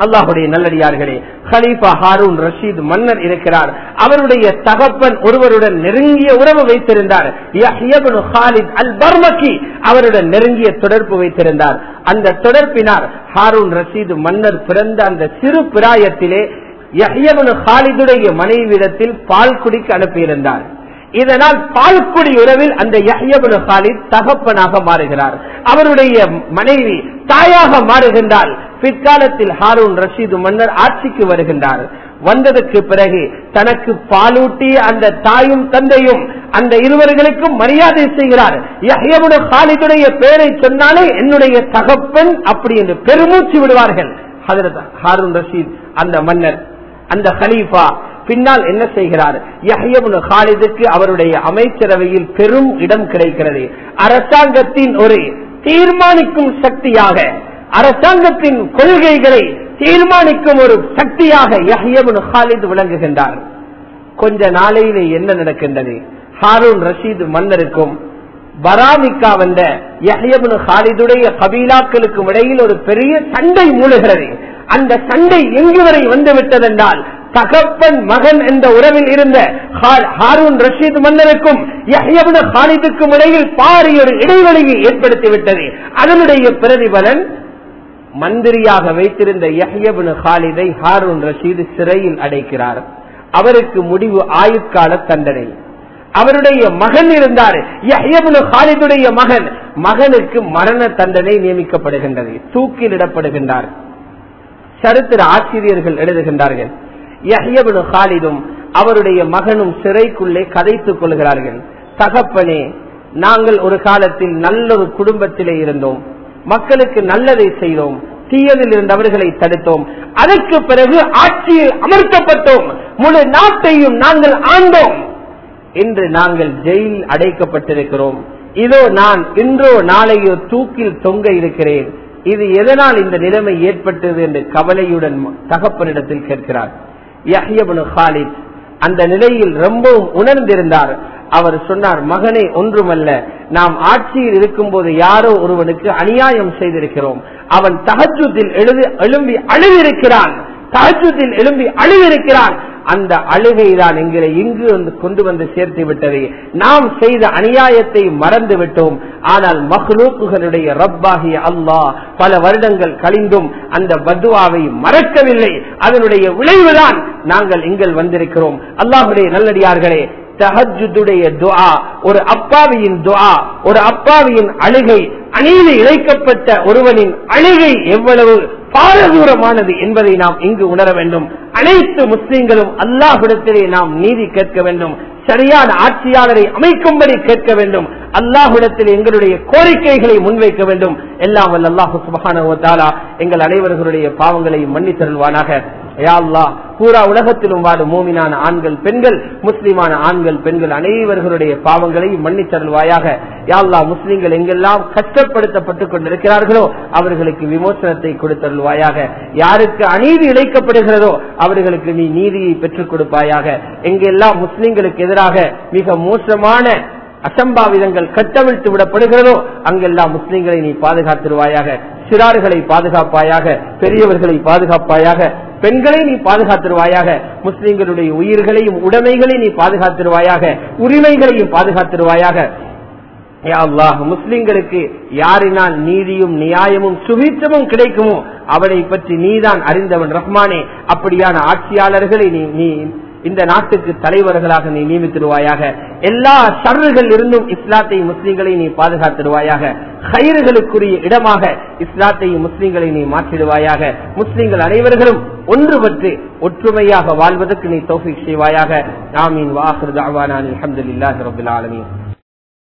அல்லாஹுடைய நல்லடியார்களே ஹலீஃபா ஹாரூன் ரஷீத் மன்னர் இருக்கிறார் அவருடைய தகப்பன் ஒருவருடன் நெருங்கிய உறவு வைத்திருந்தார் யஹ்யப்னு ஹாலித் அல் பர்மக்கி அவருடன் நெருங்கிய தொடர்பு வைத்திருந்தார் அந்த தொடர்பினார் ஹாரூன் ரஷீத் மன்னர் பிறந்த அந்த சிறு பிராயத்திலே யஹ்யப்னு ஹாலிதுடைய மனைவிடத்தில் பால் குடிக்க அனுப்பியிருந்தார் இதனால் பால்குடி உறவில் அந்த யஹ்யபுல் ஹாலித் தகப்பனாக மாறுகிறார் அவருடைய மனைவி தாயாக மாறுகின்றார் பிற்காலத்தில் ஹாரூன் ரஷீது மன்னர் ஆட்சிக்கு வருகின்றார் வந்ததற்கு பிறகு தனக்கு பாலூட்டிய அந்த தாயும் தந்தையும் அந்த இருவர்களுக்கும் மரியாதை செய்கிறார் யஹ்யபுல் ஹாலிதுடைய பெயரை சொன்னாலே என்னுடைய தகப்பன் அப்படி என்று பெருமூச்சு விடுவார்கள் ஹாரூன் ரஷீத் அந்த மன்னர் அந்த ஹலீஃபா பின்னால் என்ன செய்கிறார் யஹ்யபுன் ஹாலிதுக்கு அவருடைய அமைச்சரவையில் பெரும் இடம் கிடைக்கிறது அரசாங்கத்தின் ஒரு தீர்மானிக்கும் சக்தியாக அரசாங்கத்தின் கொள்கைகளை தீர்மானிக்கும் ஒரு சக்தியாக யஹ்யபுன் ஹாலித் விளங்குகின்றார் கொஞ்ச நாளையிலே என்ன நடக்கின்றது ஹாரூன் ரஷீத் மன்னருக்கும் பராமிக்கா வந்த யஹ்யபுன் ஹாலிதுடைய கபீலாக்களுக்கும் இடையில் ஒரு பெரிய சண்டை மூழுகிறது அந்த சண்டை எங்கு வரை வந்து விட்டதென்றால் தகப்பன் மகன் என்ற உறவில் இருந்த ஹாரூன் ரஷீத் மன்னருக்கும் யஹ்யபுன் ஹாலிதுக்கும் இடையில் பாரிய ஒரு இடைவெளியை ஏற்படுத்திவிட்டது அதனுடைய பிரதிபலன் மந்திரியாக வைத்திருந்த யஹ்யபுன் ஹாலிதை ஹாரூன் ரஷீது சிறையில் அடைக்கிறார் அவருக்கு முடிவு ஆயுட்கால தண்டனை அவருடைய மகன் இருந்தார் யஹ்யபுன் ஹாலிதுடைய மகன் மகனுக்கு மரண தண்டனை நியமிக்கப்படுகின்றது தூக்கிலிடப்படுகின்றார் சரித்திர ஆசிரியர்கள் எழுதுகின்றார்கள் யஹ்யபுன் ஹாலிதும் அவருடைய மகனும் சிறைக்குள்ளே கதைத்துக் கொள்கிறார்கள் தகப்பனே நாங்கள் ஒரு காலத்தில் நல்லொரு குடும்பத்திலே இருந்தோம் மக்களுக்கு நல்லதை செய்தோம் தீயதில் இருந்த அவர்களை தடுத்தோம் அதற்கு பிறகு ஆட்சியில் அமர்த்தப்பட்டோம் முழு நாட்டையும் நாங்கள் ஆண்டோம் இன்று நாங்கள் ஜெயில் அடைக்கப்பட்டிருக்கிறோம் இதோ நான் இன்றோ நாளையோ தூக்கில் தொங்க இருக்கிறேன் இது எதனால் இந்த நிலைமை ஏற்பட்டது என்று கவலையுடன் தகப்பனிடத்தில் கேட்கிறார் யஹ்யபுன் ஹாலித் அந்த நிலையில் ரொம்பவும் உணர்ந்திருந்தார் அவர் சொன்னார் மகனே ஒன்றுமல்ல நாம் ஆட்சியில் இருக்கும் போது யாரோ ஒருவனுக்கு அநியாயம் செய்திருக்கிறோம் அவன் தகஜத்தில் எழுதி எழும்பி அழுவிருக்கிறான் தகஜத்தில் எழும்பி அழுவிருக்கிறான் அந்த அழுகைதான் எங்களை இங்கு வந்து கொண்டு வந்து சேர்த்து விட்டது நாம் செய்த அநியாயத்தை மறந்து விட்டோம் ஆனால் மஹ்லூக்குகளுடைய ரப்பாகிய அல்லாஹ் பல வருடங்கள் கழிந்தும் அந்த பத்துவாவை மறக்கவில்லை அதனுடைய விளைவுதான் நாங்கள் இங்கள் வந்திருக்கிறோம் அல்லாஹுடைய நல்லடியார்களே தஹஜுடைய துஆ ஒரு அப்பாவியின் துஆ ஒரு அப்பாவியின் அழுகை அநீதி இழைக்கப்பட்ட ஒருவனின் அழுகை எவ்வளவு பாரதூரமானது என்பதை நாம் இங்கு உணர வேண்டும் அனைத்து முஸ்லிம்களும் அல்லாஹுடத்திலே நாம் நீதி கேட்க வேண்டும் சரியான ஆட்சியாளரை அமைக்கும்படி கேட்க வேண்டும் அல்லாஹுடத்தில் எங்களுடைய கோரிக்கைகளை முன்வைக்க வேண்டும் எல்லாம் வல்ல அல்லாஹு சுபகானா எங்கள் அனைவர்களுடைய பாவங்களை மன்னித்தருள்வானாக யா அல்லாஹ் பூரா உலகத்திலும் வாடும் மூமினான ஆண்கள் பெண்கள் முஸ்லிமான ஆண்கள் பெண்கள் அனைவர்களுடைய பாவங்களை மன்னித்தருள்வாயாக யா அல்லாஹ் முஸ்லிம்கள் எங்கெல்லாம் கஷ்டப்படுத்தப்பட்டுக் கொண்டிருக்கிறார்களோ அவர்களுக்கு விமோசனத்தை கொடுத்தருள்வாயாக யாருக்கு அநீதி இழைக்கப்படுகிறதோ அவர்களுக்கு நீ நீதியை பெற்றுக் கொடுப்பாயாக எங்கெல்லாம் முஸ்லிம்களுக்கு எதிராக மிக மோசமான அசம்பாவிதங்கள் கட்டவிழ்த்து விடப்படுகிறதோ அங்கெல்லாம் முஸ்லிம்களை நீ பாதுகாத்திருவாயாக சிறார்களை பாதுகாப்பாயாக பெரியவர்களை பாதுகாப்பாயாக பெண்களை நீ பாதுகாத்திருவாயாக முஸ்லிம்களுடைய உயிர்களையும் உடைமைகளையும் நீ பாதுகாத்திருவாயாக உரிமைகளையும் பாதுகாத்திருவாயாக யா அல்லாஹ் முஸ்லிம்களுக்கு யாரினால் நீதியும் நியாயமும் சுபீட்சமும் கிடைக்குமோ அவனை பற்றி நீதான் அறிந்தவன் ரஹ்மானே அப்படியான ஆட்சியாளர்களை நீ நீ இந்த நாட்டுக்கு தலைவர்களாக நீ நியமித்திடுவாயாக எல்லா ஷர்றுகள் இருந்தும் இஸ்லாத்தையும் முஸ்லிம்களை நீ பாதுகாத்திடுவாயாக கயிறுகளுக்குரிய இடமாக இஸ்லாத்தையும் முஸ்லிம்களை நீ மாற்றிடுவாயாக முஸ்லிம்கள் அனைவர்களும் ஒன்றுபட்டு ஒற்றுமையாக வாழ்வதற்கு நீ தௌஃபிக் செய்வாயாக ஆமீன் வாஹர் தாவானான் அலமதுல்லாஹி ரபுல் ஆலமீன்